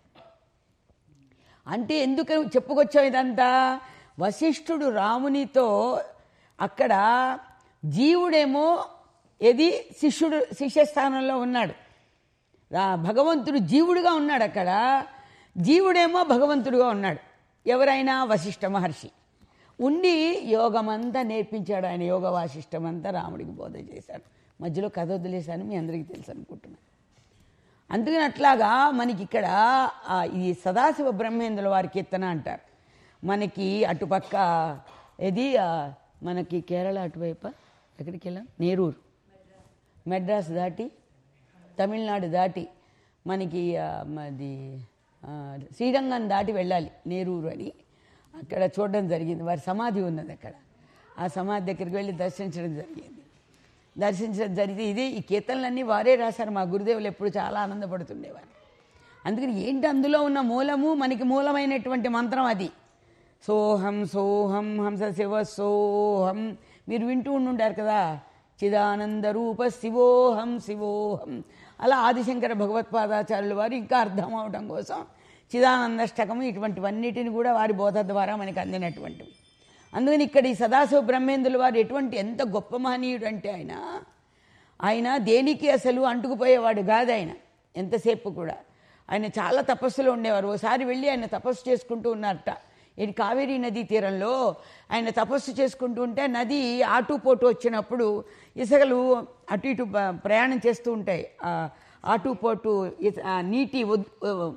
అంటే ఎందుకు చెప్పుకొచ్చాం ఇదంతా వశిష్ఠుడు రామునితో అక్కడ జీవుడేమో ఏది శిష్యుడు శిష్యస్థానంలో ఉన్నాడు రా భగవంతుడు జీవుడుగా ఉన్నాడు అక్కడ జీవుడేమో భగవంతుడుగా ఉన్నాడు ఎవరైనా వశిష్ఠ మహర్షి ఉండి యోగమంతా నేర్పించాడు ఆయన యోగ వాసిష్టమంతా రాముడికి బోధ చేశాడు మధ్యలో కథ వదిలేశాను మీ అందరికీ తెలుసు అనుకుంటున్నాను అందుకని అట్లాగా మనకి ఇక్కడ ఆ, ఈ సదాశివ బ్రహ్మేంద్రుల వారి కీర్తన అంటారు మనకి అటుపక్క ఇది ఆ, మనకి కేరళ అటువైపు ఎక్కడికి వెళ్ళాం నేరూరు మెడ్రాస్ దాటి తమిళనాడు దాటి మనకి ఆ, మాది ఆ, శ్రీరంగం దాటి వెళ్ళాలి నేరూరు అని అక్కడ చూడడం జరిగింది వారి సమాధి ఉన్నది అక్కడ ఆ సమాధి దగ్గరికి వెళ్ళి దర్శించడం జరిగింది దర్శించడం జరిగితే ఇదే ఈ కీర్తనలన్నీ వారే రాశారు మా గురుదేవులు ఎప్పుడు చాలా ఆనందపడుతుండేవారు అందుకని ఏంటి అందులో ఉన్న మూలము మనకి మూలమైనటువంటి మంత్రం అది సోహం సోహం హంస శివ సోహం మీరు వింటూ ఉండుంటారు కదా చిదానంద రూప శివోహం శివోహం అలా ఆదిశంకర భగవత్పాదాచార్యుల వారు ఇంకా అర్థం అవడం కోసం చిదానందష్టకము ఇటువంటివన్నిటిని కూడా వారి బోధ ద్వారా మనకి అందినటువంటివి అందుకని ఇక్కడ ఈ సదాశివ బ్రహ్మేంద్రుల వారు ఎటువంటి ఎంత గొప్ప మహనీయుడు అంటే ఆయన ఆయన దేనికి అసలు అంటుకుపోయేవాడు కాదు ఆయన ఎంతసేపు కూడా ఆయన చాలా తపస్సులో ఉండేవారు ఓసారి వెళ్ళి ఆయన తపస్సు చేసుకుంటూ ఉన్నారట ఇది కావేరీ నదీ తీరంలో ఆయన తపస్సు చేసుకుంటూ ఉంటే నది ఆటుపోటు వచ్చినప్పుడు ఇసుకలు అటు ఇటు బ- ప్రయాణం చేస్తూ ఉంటాయి ఆ ఆటుపోటు ఇస- ఆ నీటి ఉద్-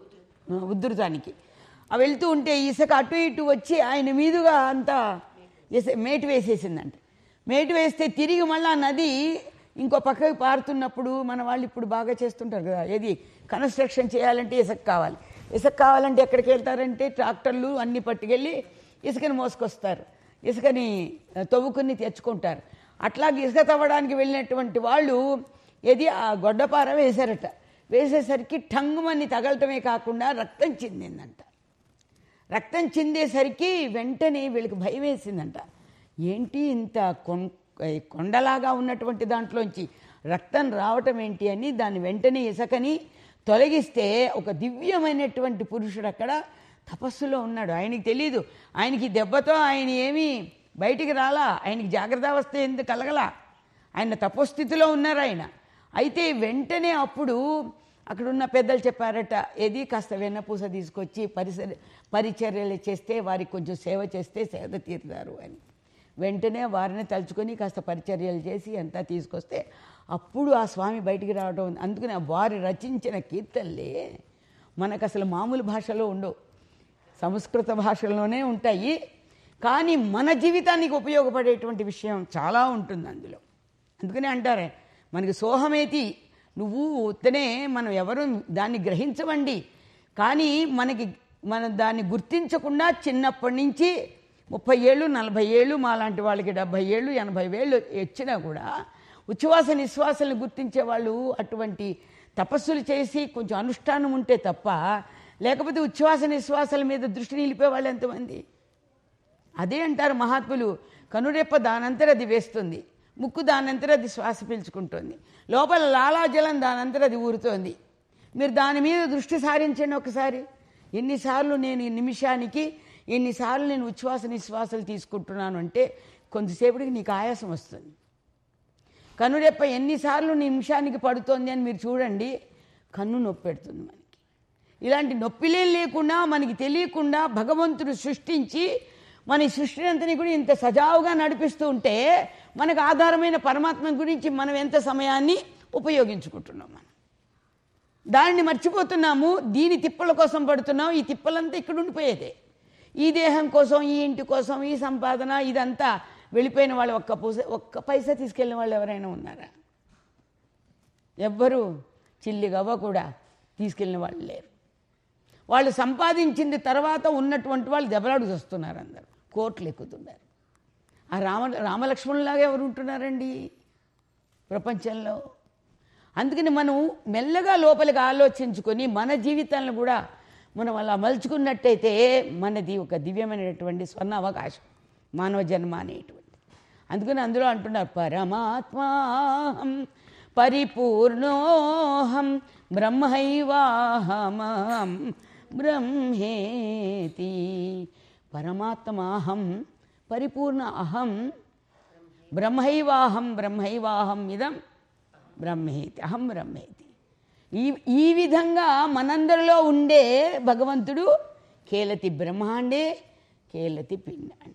ఉధృతానికి ఆ వెళ్తూ ఉంటే ఇసుక అటు ఇటు వచ్చి ఆయన మీదుగా అంతా ఇస మేటు వేసేసిందంట మేటు వేస్తే తిరిగి మళ్ళా నది ఇంకో పక్కకి పారుతున్నప్పుడు మన వాళ్ళు ఇప్పుడు బాగా చేస్తుంటారు కదా ఏది కన్స్ట్రక్షన్ చేయాలంటే ఇసుక కావాలి ఇసుక కావాలంటే ఎక్కడికి వెళ్తారంటే ట్రాక్టర్లు అన్ని పట్టుకెళ్ళి ఇసుకని మోసుకొస్తారు ఇసుకని ఆ, తవ్వుకుని తెచ్చుకుంటారు అట్లాగే ఇసుక తవ్వడానికి వెళ్ళినటువంటి వాళ్ళు ఏది ఆ గొడ్డపార వేశారట వేసేసరికి టంగుమని తగలటమే కాకుండా రక్తం చిందిందంట రక్తం చిందేసరికి వెంటనే వీళ్ళకి భయం వేసిందంట ఏంటి ఇంత కొం ఈ కొండలాగా ఉన్నటువంటి దాంట్లోంచి రక్తం రావటం ఏంటి అని దాన్ని వెంటనే ఇసకని తొలగిస్తే ఒక దివ్యమైనటువంటి పురుషుడు అక్కడ తపస్సులో ఉన్నాడు ఆయనకి తెలియదు ఆయనకి దెబ్బతో ఆయన ఏమీ బయటికి రాలా ఆయనకి జాగ్రత్తావస్థ ఎందుకు కలగలా ఆయన తపస్థితిలో ఉన్నారు ఆయన అయితే వెంటనే అప్పుడు అక్కడున్న పెద్దలు చెప్పారట ఏది కాస్త వెన్నపూస తీసుకొచ్చి పరిసర పరిచర్యలు చేస్తే వారికి కొంచెం సేవ చేస్తే సేద తీరుతారు అని వెంటనే వారిని తలుచుకొని కాస్త పరిచర్యలు చేసి అంతా తీసుకొస్తే అప్పుడు ఆ స్వామి బయటికి రావడం అందుకని వారు రచించిన కీర్తనలే మనకు అసలు మామూలు భాషలో ఉండవు సంస్కృత భాషలోనే ఉంటాయి కానీ మన జీవితానికి ఉపయోగపడేటువంటి విషయం చాలా ఉంటుంది అందులో అందుకనే అంటారే మనకి సోహమేతి నువ్వు ఉత్తనే మనం ఎవరు దాన్ని గ్రహించవండి కానీ మనకి మనం దాన్ని గుర్తించకుండా చిన్నప్పటి నుంచి ముప్పై ఏళ్ళు నలభై ఏళ్ళు మా లాంటి వాళ్ళకి డెబ్భై ఏళ్ళు ఎనభై వేళ్ళు వచ్చినా కూడా ఉచ్ఛ్వాస నిశ్వాసాలను గుర్తించే వాళ్ళు అటువంటి తపస్సులు చేసి కొంచెం అనుష్ఠానం ఉంటే తప్ప లేకపోతే ఉచ్ఛ్వాస నిశ్వాసాల మీద దృష్టి నిలిపే వాళ్ళు ఎంతమంది అదే అంటారు మహాత్ములు కనురెప్ప దానంతర అది వేస్తుంది ముక్కు దానంతర అది శ్వాస పీల్చుకుంటుంది లోపల లాలాజలం దానంతర అది ఊరుతోంది మీరు దాని మీద దృష్టి సారించండి ఒకసారి ఎన్నిసార్లు నేను ఈ నిమిషానికి ఎన్నిసార్లు నేను ఉచ్ఛ్వాస నిశ్వాసాలు తీసుకుంటున్నాను అంటే కొంతసేపటికి నీకు ఆయాసం వస్తుంది కనురెప్ప ఎన్నిసార్లు నిమిషానికి పడుతోంది అని మీరు చూడండి కన్ను నొప్పి పెడుతుంది మనకి ఇలాంటి నొప్పిలే లేకుండా మనకి తెలియకుండా భగవంతుడు సృష్టించి మన ఈ సృష్టి అంతని కూడా ఇంత సజావుగా నడిపిస్తూ ఉంటే మనకు ఆధారమైన పరమాత్మ గురించి మనం ఎంత సమయాన్ని ఉపయోగించుకుంటున్నాం మనం దానిని మర్చిపోతున్నాము దీని తిప్పల కోసం పడుతున్నాం ఈ తిప్పలంతా ఇక్కడ ఉండిపోయేదే ఈ దేహం కోసం ఈ ఇంటి కోసం ఈ సంపాదన ఇదంతా వెళ్ళిపోయిన వాళ్ళు ఒక్క పూస ఒక్క పైసా తీసుకెళ్ళిన వాళ్ళు ఎవరైనా ఉన్నారా ఎవ్వరు చిల్లి గవ్వ కూడా తీసుకెళ్ళిన వాళ్ళు లేరు వాళ్ళు సంపాదించింది తర్వాత ఉన్నటువంటి వాళ్ళు దెబ్బలాడు వస్తున్నారు అందరు కోట్లు ఎక్కుతున్నారు ఆ రామ రామలక్ష్మణులాగా ఎవరు ఉంటున్నారండి ప్రపంచంలో అందుకని మనం మెల్లగా లోపలికి ఆలోచించుకొని మన జీవితాలను కూడా మనం అలా మలుచుకున్నట్టయితే మనది ఒక దివ్యమైనటువంటి స్వర్ణ అవకాశం మానవ జన్మ అనేటువంటి అందుకని అందులో అంటున్నారు పరమాత్మాహం పరిపూర్ణోహం బ్రహ్మైవాహమం బ్రహ్మేతి పరమాత్మాహం పరిపూర్ణ అహం బ్రహ్మైవాహం బ్రహ్మైవాహం ఇదం బ్రహ్మేతి అహం బ్రహ్మేతి ఈ ఈ విధంగా మనందరిలో ఉండే భగవంతుడు కేలతి బ్రహ్మాండే కేలతి పిండాండే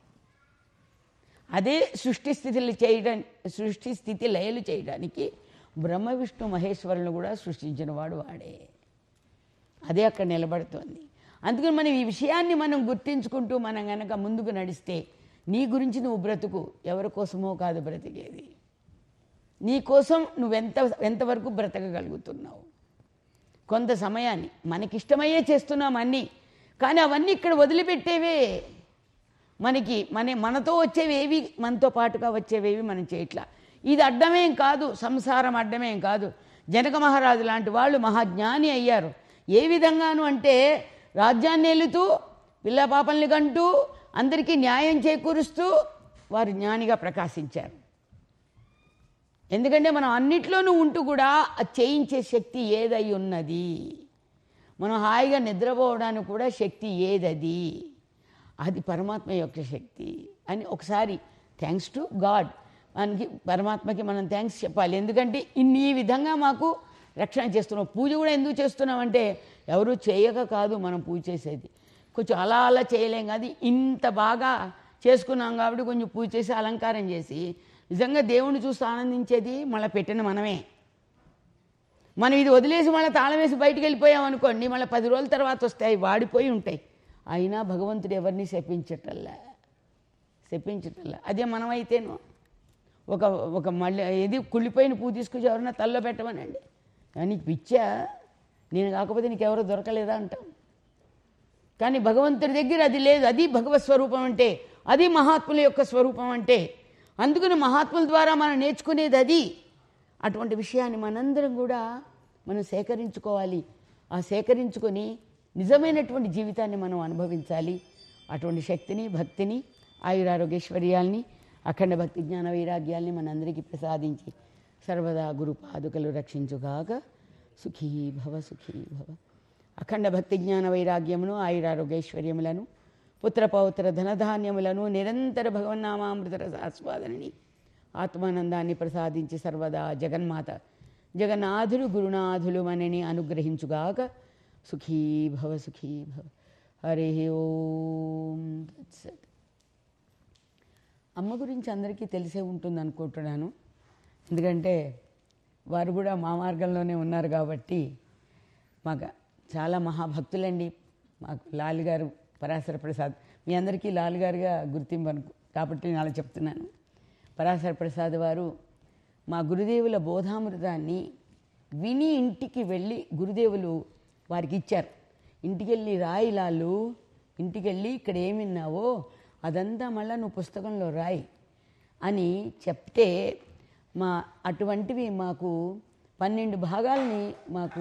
అదే సృష్టి స్థితులు చేయడం సృష్టి స్థితి లయలు చేయడానికి బ్రహ్మ విష్ణు మహేశ్వరులను కూడా సృష్టించిన వాడు వాడే అదే అక్కడ నిలబడుతోంది అందుకని మనం ఈ విషయాన్ని మనం గుర్తించుకుంటూ మనం గనక ముందుకు నడిస్తే నీ గురించి నువ్వు బ్రతుకు ఎవరి కోసమో కాదు బ్రతికేది నీ కోసం నువ్వెంత ఎంతవరకు బ్రతకగలుగుతున్నావు కొంత సమయాన్ని మనకిష్టమయ్యే చేస్తున్నాం అన్నీ కానీ అవన్నీ ఇక్కడ వదిలిపెట్టేవే మనకి మన మనతో వచ్చేవేవి మనతో పాటుగా వచ్చేవేవి మనం చేయట్లా ఇది అడ్డమేం కాదు సంసారం అడ్డమేం కాదు జనక మహారాజు లాంటి వాళ్ళు మహాజ్ఞాని అయ్యారు ఏ విధంగాను అంటే రాజ్యాన్ని ఏలుతూ పిల్ల పాపల్ని కంటూ అందరికీ న్యాయం చేకూరుస్తూ వారు జ్ఞానిగా ప్రకాశించారు ఎందుకంటే మనం అన్నిట్లోనూ ఉంటూ కూడా అది చేయించే శక్తి ఏదై ఉన్నది మనం హాయిగా నిద్రపోవడానికి కూడా శక్తి ఏదది అది పరమాత్మ యొక్క శక్తి అని ఒకసారి థ్యాంక్స్ టు గాడ్ మనకి పరమాత్మకి మనం థ్యాంక్స్ చెప్పాలి ఎందుకంటే ఇన్ని ఈ విధంగా మాకు రక్షణ చేస్తున్నాం పూజ కూడా ఎందుకు చేస్తున్నామంటే ఎవరు చేయక కాదు మనం పూజ చేసేది కొంచెం అలా అలా చేయలేం కాదు ఇంత బాగా చేసుకున్నాం కాబట్టి కొంచెం పూజ చేసి అలంకారం చేసి నిజంగా దేవుణ్ణి చూసి ఆనందించేది మళ్ళీ పెట్టిన మనమే మనం ఇది వదిలేసి మళ్ళీ తాళం వేసి బయటికి వెళ్ళిపోయాం అనుకోండి మళ్ళీ పది రోజుల తర్వాత వస్తాయి వాడిపోయి ఉంటాయి అయినా భగవంతుడు ఎవరిని శపించటల్లా శపించటల్లా అదే మనమైతేను ఒక ఒక మళ్ళీ ఏది కుళ్ళిపోయిన పువ్వు తీసుకొచ్చి ఎవరన్నా తల్లో పెట్టమనండి కానీ పిచ్చా నేను కాకపోతే నీకు ఎవరో దొరకలేదా అంటాం కానీ భగవంతుడి దగ్గర అది లేదు అది భగవత్ స్వరూపం అంటే అది మహాత్ముల యొక్క స్వరూపం అంటే అందుకని మహాత్ముల ద్వారా మనం నేర్చుకునేది అది అటువంటి విషయాన్ని మనందరం కూడా మనం సేకరించుకోవాలి ఆ సేకరించుకొని నిజమైనటువంటి జీవితాన్ని మనం అనుభవించాలి అటువంటి శక్తిని భక్తిని ఆయురారోగ్యశ్వర్యాల్ని అఖండ భక్తి జ్ఞాన వైరాగ్యాల్ని మనందరికీ ప్రసాదించి సర్వదా గురు పాదుకలు రక్షించుగాక సుఖీ భవ సుఖీ భవ అఖండ భక్తి జ్ఞాన వైరాగ్యమును ఆయురారోగ్యైశ్వర్యములను పుత్ర పౌత్ర ధనధాన్యములను నిరంతర భగవన్నామామృత రసాస్వాదనని ఆత్మానందాన్ని ప్రసాదించి సర్వదా జగన్మాత జగన్నాథులు గురునాథులు మనని అనుగ్రహించుగాక సుఖీ భవ సుఖీ భవ హరి ఓం తత్సత్ అమ్మ గురించి అందరికీ తెలిసే ఉంటుంది అనుకుంటున్నాను ఎందుకంటే వారు కూడా మా మార్గంలోనే ఉన్నారు కాబట్టి మాకు చాలా మహాభక్తులండి మాకు లాల్ గారు పరాశర ప్రసాద్ మీ అందరికీ లాల్ గారుగా గుర్తింపు అనుకు కాబట్టి నేను అలా చెప్తున్నాను పరాశర ప్రసాద్ వారు మా గురుదేవుల బోధామృతాన్ని విని ఇంటికి వెళ్ళి గురుదేవులు వారికి ఇచ్చారు ఇంటికి వెళ్ళి రాయి లాలు ఇంటికి వెళ్ళి ఇక్కడ ఏమి విన్నావో అదంతా మళ్ళీ నువ్వు పుస్తకంలో రాయి అని చెప్తే మా అటువంటివి మాకు పన్నెండు భాగాల్ని మాకు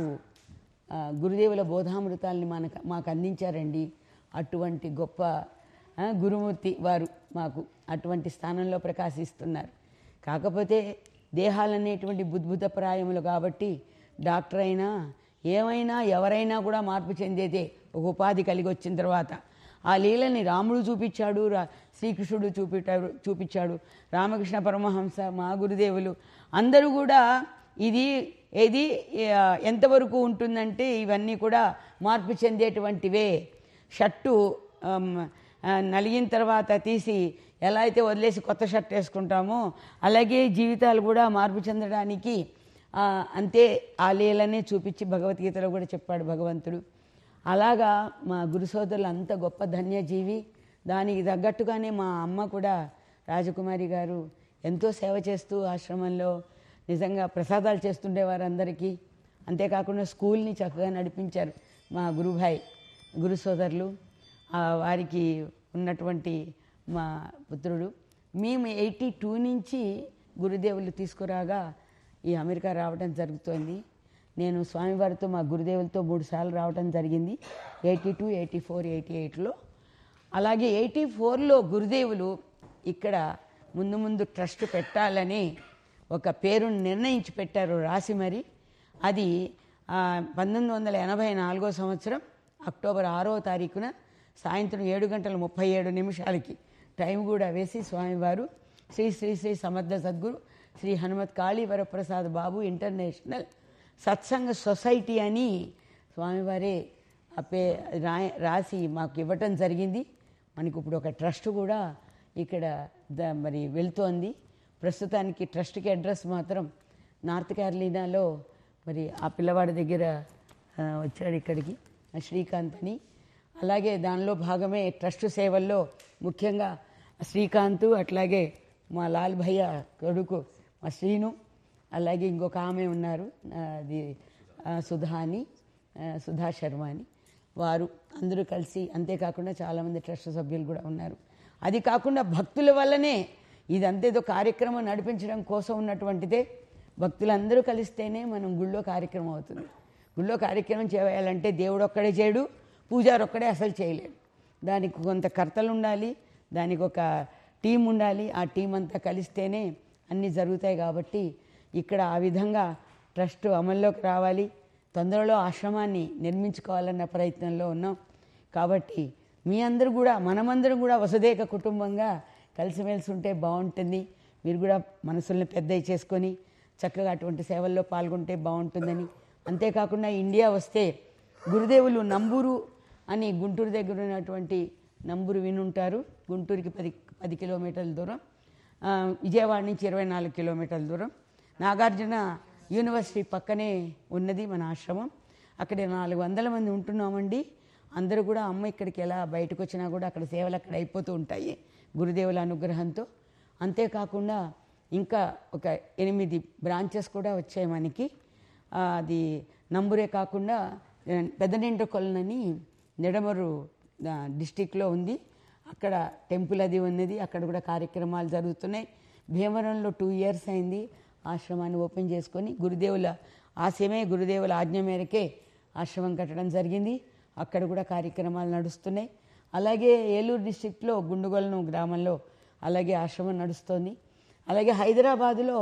ఆ, గురుదేవుల బోధామృతాల్ని మనకు మాకు అందించారండి అటువంటి గొప్ప ఆ, గురుమూర్తి వారు మాకు అటువంటి స్థానంలో ప్రకాశిస్తున్నారు కాకపోతే దేహాలనేటువంటి బుద్భుత ప్రాయములు కాబట్టి డాక్టర్ అయినా ఏమైనా ఎవరైనా కూడా మార్పు చెందేదే ఒక ఉపాధి కలిగి వచ్చిన తర్వాత ఆ లీలని రాముడు చూపించాడు రా శ్రీకృష్ణుడు చూపించాడు చూపించాడు రామకృష్ణ పరమహంస మా గురుదేవులు అందరూ కూడా ఇది ఏది ఆ, ఎంతవరకు ఉంటుందంటే ఇవన్నీ కూడా మార్పు చెందేటువంటివే షర్టు ఆమ్, ఆ, నలిగిన తర్వాత తీసి ఎలా అయితే వదిలేసి కొత్త షర్ట్ వేసుకుంటామో అలాగే జీవితాలు కూడా మార్పు చెందడానికి ఆ, అంతే ఆ లీలనే చూపించి భగవద్గీతలో కూడా చెప్పాడు భగవంతుడు అలాగా మా గురు సోదరులు అంత గొప్ప ధన్యజీవి దానికి తగ్గట్టుగానే మా అమ్మ కూడా రాజకుమారి గారు ఎంతో సేవ చేస్తూ ఆశ్రమంలో నిజంగా ప్రసాదాలు చేస్తుండేవారు అందరికీ అంతేకాకుండా స్కూల్ని చక్కగా నడిపించారు మా గురుభాయ్ గురు సోదరులు ఆ వారికి ఉన్నటువంటి మా పుత్రుడు మేము ఎయిటీ టూ నుంచి గురుదేవులు తీసుకురాగా ఈ అమెరికా రావడం జరుగుతోంది నేను స్వామివారితో మా గురుదేవులతో మూడు సార్లు రావడం జరిగింది eighty two eighty four eighty ఎయిట్లో అలాగే ఎయిటీ ఫోర్లో గురుదేవులు ఇక్కడ ముందు ముందు ట్రస్ట్ పెట్టాలని ఒక పేరును నిర్ణయించి పెట్టారు రాసి మరి అది ఆ, పంతొమ్మిది వందల ఎనభై నాలుగో సంవత్సరం అక్టోబర్ ఆరో తారీఖున సాయంత్రం ఏడు గంటల ముప్పై ఏడు నిమిషాలకి టైం కూడా వేసి స్వామివారు శ్రీ శ్రీ శ్రీ సమర్థ సద్గురు శ్రీ హనుమత్ కాళీ వరప్రసాద్ బాబు ఇంటర్నేషనల్ సత్సంగ సొసైటీ అని స్వామివారే ఆ పే రా రాసి మాకు ఇవ్వటం జరిగింది మనకి ఇప్పుడు ఒక ట్రస్ట్ కూడా ఇక్కడ ద మరి వెళ్తోంది ప్రస్తుతానికి ట్రస్ట్కి అడ్రస్ మాత్రం నార్త్ క్యారలీనాలో మరి ఆ పిల్లవాడి దగ్గర ఆ, వచ్చాడు ఇక్కడికి ఆ శ్రీకాంత్ అని అలాగే దానిలో భాగమే ట్రస్ట్ సేవల్లో ముఖ్యంగా శ్రీకాంత్ అట్లాగే మా లాల్ భయ్య కొడుకు మా శ్రీను అలాగే ఇంకొక ఆమె ఉన్నారు ఆ, అది ఆ, సుధా అని ఆ, సుధా శర్మ అని వారు అందరూ కలిసి అంతేకాకుండా చాలామంది ట్రస్ట్ సభ్యులు కూడా ఉన్నారు అది కాకుండా భక్తుల వల్లనే ఇదంతా ఏదో కార్యక్రమం నడిపించడం కోసం ఉన్నటువంటిదే భక్తులందరూ కలిస్తేనే మనం గుళ్ళో కార్యక్రమం అవుతుంది గుళ్ళో కార్యక్రమం చేయాలంటే దేవుడు ఒక్కడే చేయడు పూజారి ఒక్కడే అసలు చేయలేడు దానికి కొంత కర్తలు ఉండాలి దానికి ఒక టీం ఉండాలి ఆ టీం అంతా కలిస్తేనే అన్నీ జరుగుతాయి కాబట్టి ఇక్కడ ఆ విధంగా ట్రస్ట్ అమల్లోకి రావాలి తొందరలో ఆశ్రమాన్ని నిర్మించుకోవాలన్న ప్రయత్నంలో ఉన్నాం కాబట్టి మీ అందరూ కూడా మనమందరం కూడా వసుదేక కుటుంబంగా కలిసిమెలిసి ఉంటే బాగుంటుంది మీరు కూడా మనసుల్ని పెద్దవి చేసుకొని చక్కగా అటువంటి సేవల్లో పాల్గొంటే బాగుంటుందని అంతేకాకుండా ఇండియా వస్తే గురుదేవులు నంబూరు అని గుంటూరు దగ్గర ఉన్నటువంటి నంబూరు వినుంటారు గుంటూరుకి పది పది కిలోమీటర్ల దూరం ఆ, విజయవాడ నుంచి ఇరవై నాలుగు కిలోమీటర్ల దూరం నాగార్జున యూనివర్సిటీ పక్కనే ఉన్నది మన ఆశ్రమం అక్కడ నాలుగు వందల మంది ఉంటున్నామండి అందరూ కూడా అమ్మ ఇక్కడికి ఎలా బయటకు వచ్చినా కూడా అక్కడ సేవలు అక్కడ అయిపోతూ ఉంటాయి గురుదేవుల అనుగ్రహంతో అంతేకాకుండా ఇంకా ఒక ఎనిమిది బ్రాంచెస్ కూడా వచ్చాయి మనకి ఆ, అది నంబురే కాకుండా ఆ, పెద్దనింట కొలనని నిడమరు ఆ, డిస్టిక్లో ఉంది అక్కడ టెంపుల్ అది ఉన్నది అక్కడ కూడా కార్యక్రమాలు జరుగుతున్నాయి భీమవరంలో టూ ఇయర్స్ అయింది ఆశ్రమాన్ని ఓపెన్ చేసుకొని గురుదేవుల ఆశయమే గురుదేవుల ఆజ్ఞ మేరకే ఆశ్రమం కట్టడం జరిగింది అక్కడ కూడా కార్యక్రమాలు నడుస్తున్నాయి అలాగే ఏలూరు డిస్టిక్లో గుండుగొలను గ్రామంలో అలాగే ఆశ్రమం నడుస్తోంది అలాగే హైదరాబాదులో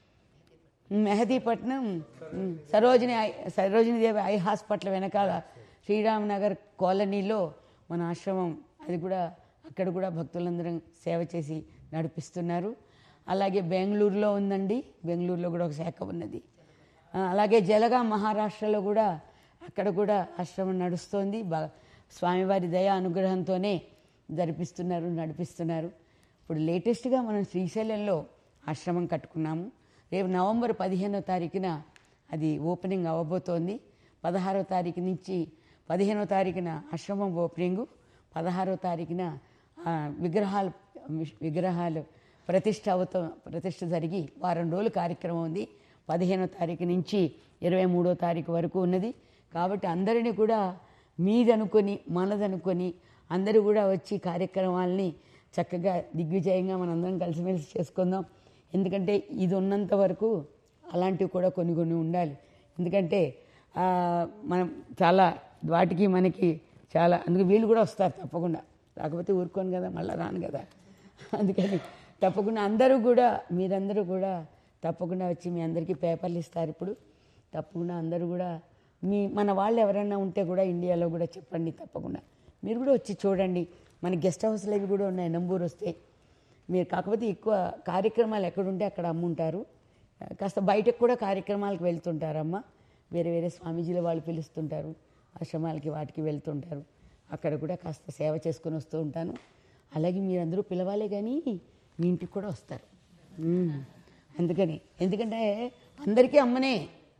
Mehdipatnam um, Sarojini eye Sarojini Devi eye hospital వెనకాల శ్రీరామ్ నగర్ కాలనీలో మన ఆశ్రమం అది కూడా అక్కడ కూడా భక్తులందరం సేవ చేసి నడిపిస్తున్నారు అలాగే బెంగళూరులో ఉందండి బెంగళూరులో కూడా ఒక శాఖ ఉన్నది ఆ, అలాగే జలగా మహారాష్ట్రలో కూడా అక్కడ కూడా ఆశ్రమం నడుస్తోంది బా స్వామివారి దయా అనుగ్రహంతోనే జరిపిస్తున్నారు నడిపిస్తున్నారు ఇప్పుడు లేటెస్ట్గా మనం శ్రీశైలంలో ఆశ్రమం కట్టుకున్నాము రేపు నవంబర్ పదిహేనో తారీఖున అది ఓపెనింగ్ అవ్వబోతోంది పదహారో తారీఖు నుంచి పదిహేనో తారీఖున ఆశ్రమం ఓపెనింగు పదహారో తారీఖున ఆ, విగ్రహాలు విగ్రహాలు ప్రతిష్ట అవుతా ప్రతిష్ట జరిగి వారం రోజులు కార్యక్రమం ఉంది పదిహేనో తారీఖు నుంచి ఇరవై మూడో తారీఖు వరకు ఉన్నది కాబట్టి అందరినీ కూడా మీదనుకొని మనదనుకొని అందరూ కూడా వచ్చి కార్యక్రమాలని చక్కగా దిగ్విజయంగా మనందరం కలిసిమెలిసి చేసుకుందాం ఎందుకంటే ఇది ఉన్నంత వరకు అలాంటివి కూడా కొన్ని కొన్ని ఉండాలి ఎందుకంటే ఆ, మనం చాలా వాటికి మనకి చాలా అందుకే వీళ్ళు కూడా వస్తారు తప్పకుండా రాకపోతే ఊరుకోను కదా మళ్ళీ రాను కదా అందుకని తప్పకుండా అందరూ కూడా మీరందరూ కూడా తప్పకుండా వచ్చి మీ అందరికీ పేపర్లు ఇస్తారు ఇప్పుడు తప్పకుండా అందరూ కూడా మీ మన వాళ్ళు ఎవరైనా ఉంటే కూడా ఇండియాలో కూడా చెప్పండి తప్పకుండా మీరు కూడా వచ్చి చూడండి మన గెస్ట్ హౌస్లు అవి కూడా ఉన్నాయి నంబూరు వస్తే మీరు కాకపోతే ఎక్కువ కార్యక్రమాలు ఎక్కడుంటే అక్కడ అమ్ముంటారు కాస్త బయటకు కూడా కార్యక్రమాలకు వెళ్తుంటారమ్మ వేరే వేరే స్వామీజీల వాళ్ళు పిలుస్తుంటారు ఆశ్రమాలకి వాటికి వెళ్తుంటారు అక్కడ కూడా కాస్త సేవ చేసుకొని వస్తూ ఉంటాను అలాగే మీరందరూ పిలవాలే కానీ మీ ఇంటికి కూడా వస్తారు మ్మ్. అందుకని ఎందుకంటే అందరికీ అమ్మనే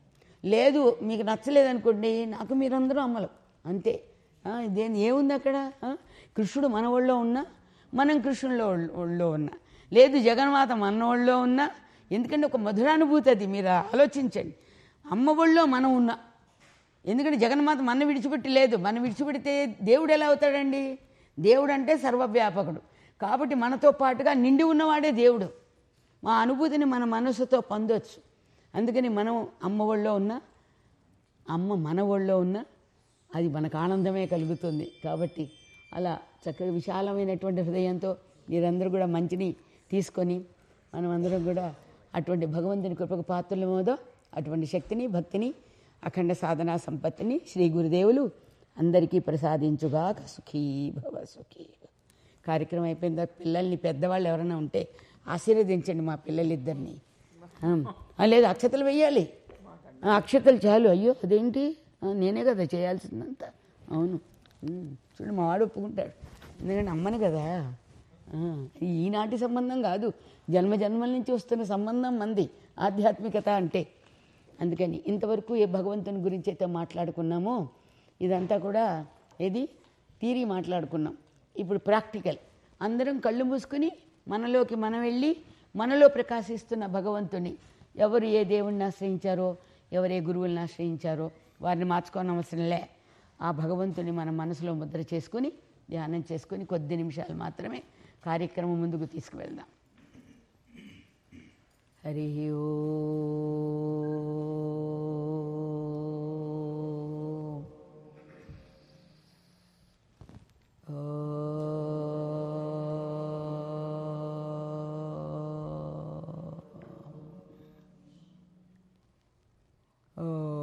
లేదు మీకు నచ్చలేదనుకోండి నాకు మీరందరూ అమ్మలు అంతే ఆ, ఇదేం ఏముంది అక్కడ ఆ? కృష్ణుడు మన ఒళ్ళో ఉన్నా మనం కృష్ణుల్లో ఒళ్ళో ఉన్నా లేదు జగన్మాత మన ఒళ్ళో ఉన్నా ఎందుకంటే ఒక మధురానుభూతి అది మీరు ఆలోచించండి అమ్మ ఒళ్ళో మనం ఉన్నా ఎందుకంటే జగన్మాత మన విడిచిపెట్టి లేదు మనం విడిచిపెడితే దేవుడు ఎలా అవుతాడండి దేవుడు అంటే సర్వవ్యాపకుడు కాబట్టి మనతో పాటుగా నిండి ఉన్నవాడే దేవుడు మా అనుభూతిని మన మనసుతో పొందొచ్చు అందుకని మనం అమ్మ ఒళ్ళో ఉన్న అమ్మ మన ఒళ్ళో ఉన్న అది మనకు ఆనందమే కలుగుతుంది కాబట్టి అలా చక్కగా విశాలమైనటువంటి హృదయంతో మీరందరూ కూడా మంచిని తీసుకొని మనమందరం కూడా అటువంటి భగవంతుని కృపకు పాత్రలమోదో అటువంటి శక్తిని భక్తిని అఖండ సాధనా సంపత్తిని శ్రీ గురుదేవులు అందరికీ ప్రసాదించుగాక సుఖీ భవ సుఖీ భవ. కార్యక్రమం అయిపోయిన తర్వాత పిల్లల్ని పెద్దవాళ్ళు ఎవరైనా ఉంటే ఆశీర్వదించండి మా పిల్లలిద్దరిని ఆ, లేదు అక్షతలు వెయ్యాలి ఆ, అక్షతలు చాలు అయ్యో అదేంటి ఆ, నేనే కదా చేయాల్సిందంతా అవును ఉమ్, చూడు మా వాడు ఒప్పుకుంటాడు ఎందుకంటే అమ్మని కదా ఆ, ఈనాటి సంబంధం కాదు జన్మ జన్మల నుంచి వస్తున్న సంబంధం మంది ఆధ్యాత్మికత అంటే అందుకని ఇంతవరకు ఏ భగవంతుని గురించి అయితే మాట్లాడుకున్నామో ఇదంతా కూడా ఏది థీరీ మాట్లాడుకున్నాం ఇప్పుడు ప్రాక్టికల్ అందరం కళ్ళు మూసుకుని మనలోకి మనం వెళ్ళి మనలో ప్రకాశిస్తున్న భగవంతుని ఎవరు ఏ దేవుణ్ణి ఆశ్రయించారో ఎవరు ఏ గురువుల్ని ఆశ్రయించారో వారిని మార్చుకోని అవసరంలే ఆ భగవంతుని మన మనసులో ముద్ర చేసుకుని ధ్యానం చేసుకుని కొద్ది నిమిషాలు మాత్రమే కార్యక్రమం ముందుకు తీసుకువెళ్దాం హరి ఓం. ఓం.